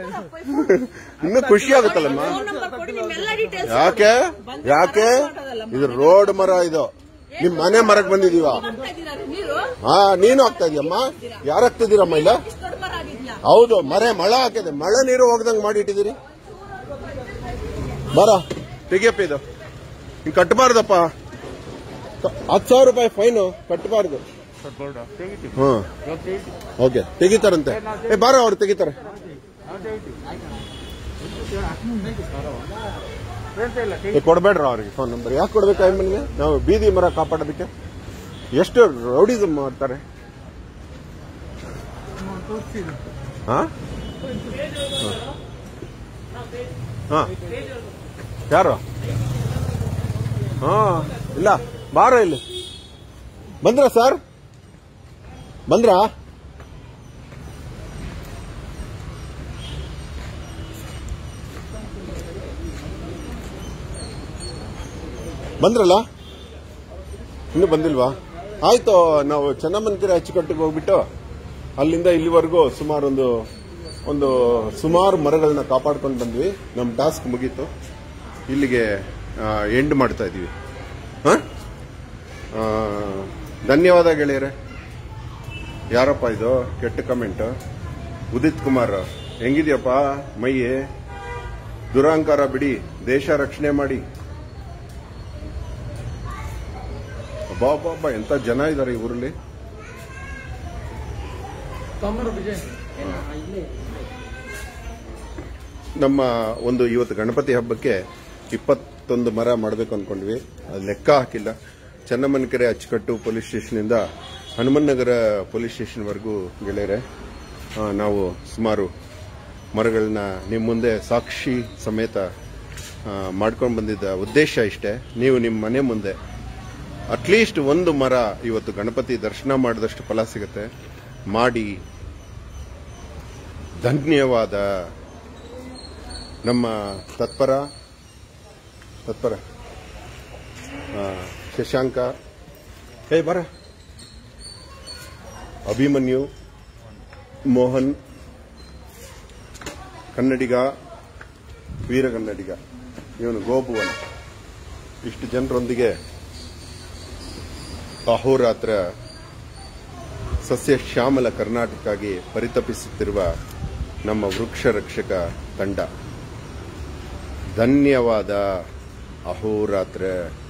ಇನ್ನೂ ಖುಷಿ ಆಗುತ್ತಲ್ಲಮ್ಮ ಫೋನ್ ನಂಬರ್ ಕೊಡಿ ನಿಮ್ಮೆಲ್ಲ ಡೀಟೇಲ್ಸ್ ಯಾಕೆ ಯಾಕೆ ಇದು ರೋಡ್ ಮರ ಇದು ನಿಮ್ ಮನೆ ಮರಕ್ ಬಂದಿದೀವ ನೀರು ಹಾ ನೀನು ಆಗ್ತಾ ಇದೀಯಮ್ಮ ಯಾರು ಆಗ್ತಿದ್ದೀರಮ್ಮ ಇಲ್ಲ ಇಷ್ಟು ದೊಡ್ಡ ಮರ ಆಗಿದ್ಯಾ ಹೌದು ಮರೆ ಮಳೆ ಹಾಕಿದೆ ಮಳೆ ನೀರು ಹೋಗ್ದಂಗ್ ಮಾಡಿ ಇಟ್ಟಿದ್ದೀರಿ ಬರ ತೆಗಿಯಪ್ಪ ಇದು ಹಿಂಗ್ ಕಟ್ಟಬಾರ್ದಪ್ಪ ಕ- ಹತ್ತು ಸಾವಿರ ರೂಪಾಯಿ ಫೈನು ಕಟ್ಟಬಾರ್ದು ಹ್ಮ್ ಓಕೆ ತೆಗಿತಾರಂತೆ ಏ ಬಾರ ಅವ್ರು ತೆಗಿತಾರೆ ಏ, ಕೊಡ್ಬೇಡ್ರ ಅವ್ರಿಗೆ ಫೋನ್ ನಂಬರ್ ಯಾಕೆ ಕೊಡ್ಬೇಕು ನಿಮಗೆ ನಾವು ಬೀದಿ ಮರ ಕಾಪಾಡೋದಕ್ಕೆ ಎಷ್ಟು ರೌಡಿಸಮ್ ಮಾಡ್ತಾರೆ ಹಾ ಹಾ ಯಾರು ಹಾ ಇಲ್ಲ ಬಾರ ಇಲ್ಲಿ ಬಂದ್ರ ಸರ್ ಬಂದ್ರಾ ಬಂದ್ರಲ್ಲ ಇನ್ನೂ ಬಂದಿಲ್ವಾ ಆಯ್ತು ನಾವು ಚೆನ್ನಮ್ಮನಕೆರೆ ಅಚ್ಚುಕಟ್ಟಿಗೆ ಹೋಗ್ಬಿಟ್ಟು ಅಲ್ಲಿಂದ ಇಲ್ಲಿವರೆಗೂ ಸುಮಾರು ಒಂದು ಒಂದು ಸುಮಾರು ಮರಗಳನ್ನ ಕಾಪಾಡ್ಕೊಂಡು ಬಂದ್ವಿ ನಮ್ಮ ಟಾಸ್ಕ್ ಮುಗೀತು ಇಲ್ಲಿಗೆ ಎಂಡ್ ಮಾಡ್ತಾ ಇದೀವಿ ಹ? ಆ, ಧನ್ಯವಾದ ಗೆಳೆಯರೆ ಯಾರಪ್ಪ ಇದು ಕೆಟ್ಟ ಕಮೆಂಟ್ ಉದಿತ್ ಕುಮಾರ್ ಹೆಂಗಿದ್ಯಪ್ಪ ಮೈ ದುರಹಂಕಾರ ಬಿಡಿ ದೇಶ ರಕ್ಷಣೆ ಮಾಡಿ ಅಬ್ಬಾ ಎಂತ ಜನ ಇದ್ದಾರೆ ಈ ಊರಲ್ಲಿ ನಮ್ಮ ಒಂದು ಇವತ್ತು ಗಣಪತಿ ಹಬ್ಬಕ್ಕೆ ಇಪ್ಪತ್ತೊಂದು ಮರ ಮಾಡಬೇಕು ಅನ್ಕೊಂಡ್ವಿ ಅದು ಲೆಕ್ಕ ಹಾಕಿಲ್ಲ ಚೆನ್ನಮ್ಮನಕೆರೆ ಅಚ್ಚುಕಟ್ಟು ಪೊಲೀಸ್ ಸ್ಟೇಷನಿಂದ ಹನುಮನ್ನಗರ ಪೊಲೀಸ್ ಸ್ಟೇಷನ್ವರೆಗೂ ಗೆಳೆಯರೆ ಆ, ನಾವು ಸುಮಾರು ಮರಗಳನ್ನ ನಿಮ್ಮ ಮುಂದೆ ಸಾಕ್ಷಿ ಸಮೇತ ಮಾಡ್ಕೊಂಡು ಬಂದಿದ್ದ ಉದ್ದೇಶ ಇಷ್ಟೇ ನೀವು ನಿಮ್ಮ ಮನೆ ಮುಂದೆ ಅಟ್ಲೀಸ್ಟ್ ಒಂದು ಮರ ಇವತ್ತು ಗಣಪತಿ ದರ್ಶನ ಮಾಡಿದಷ್ಟು ಫಲ ಸಿಗುತ್ತೆ ಮಾಡಿ ಧನ್ಯವಾದ ನಮ್ಮ ತತ್ಪರ ತತ್ಪರ ಆ, ಶಶಾಂಕ ಹೇ ಬರ ಅಭಿಮನ್ಯು ಮೋಹನ್ ಕನ್ನಡಿಗ ವೀರಕನ್ನಡಿಗ ಇವನು ಗೋಪುವನ ಇಷ್ಟು ಜನರೊಂದಿಗೆ ಅಹೋರಾತ್ರ ಸಸ್ಯ ಶ್ಯಾಮಲ ಕರ್ನಾಟಕಕ್ಕಾಗಿ ಪರಿತಪಿಸುತ್ತಿರುವ ನಮ್ಮ ವೃಕ್ಷ ರಕ್ಷಕ ತಂಡ ಧನ್ಯವಾದ ಅಹೋರಾತ್ರ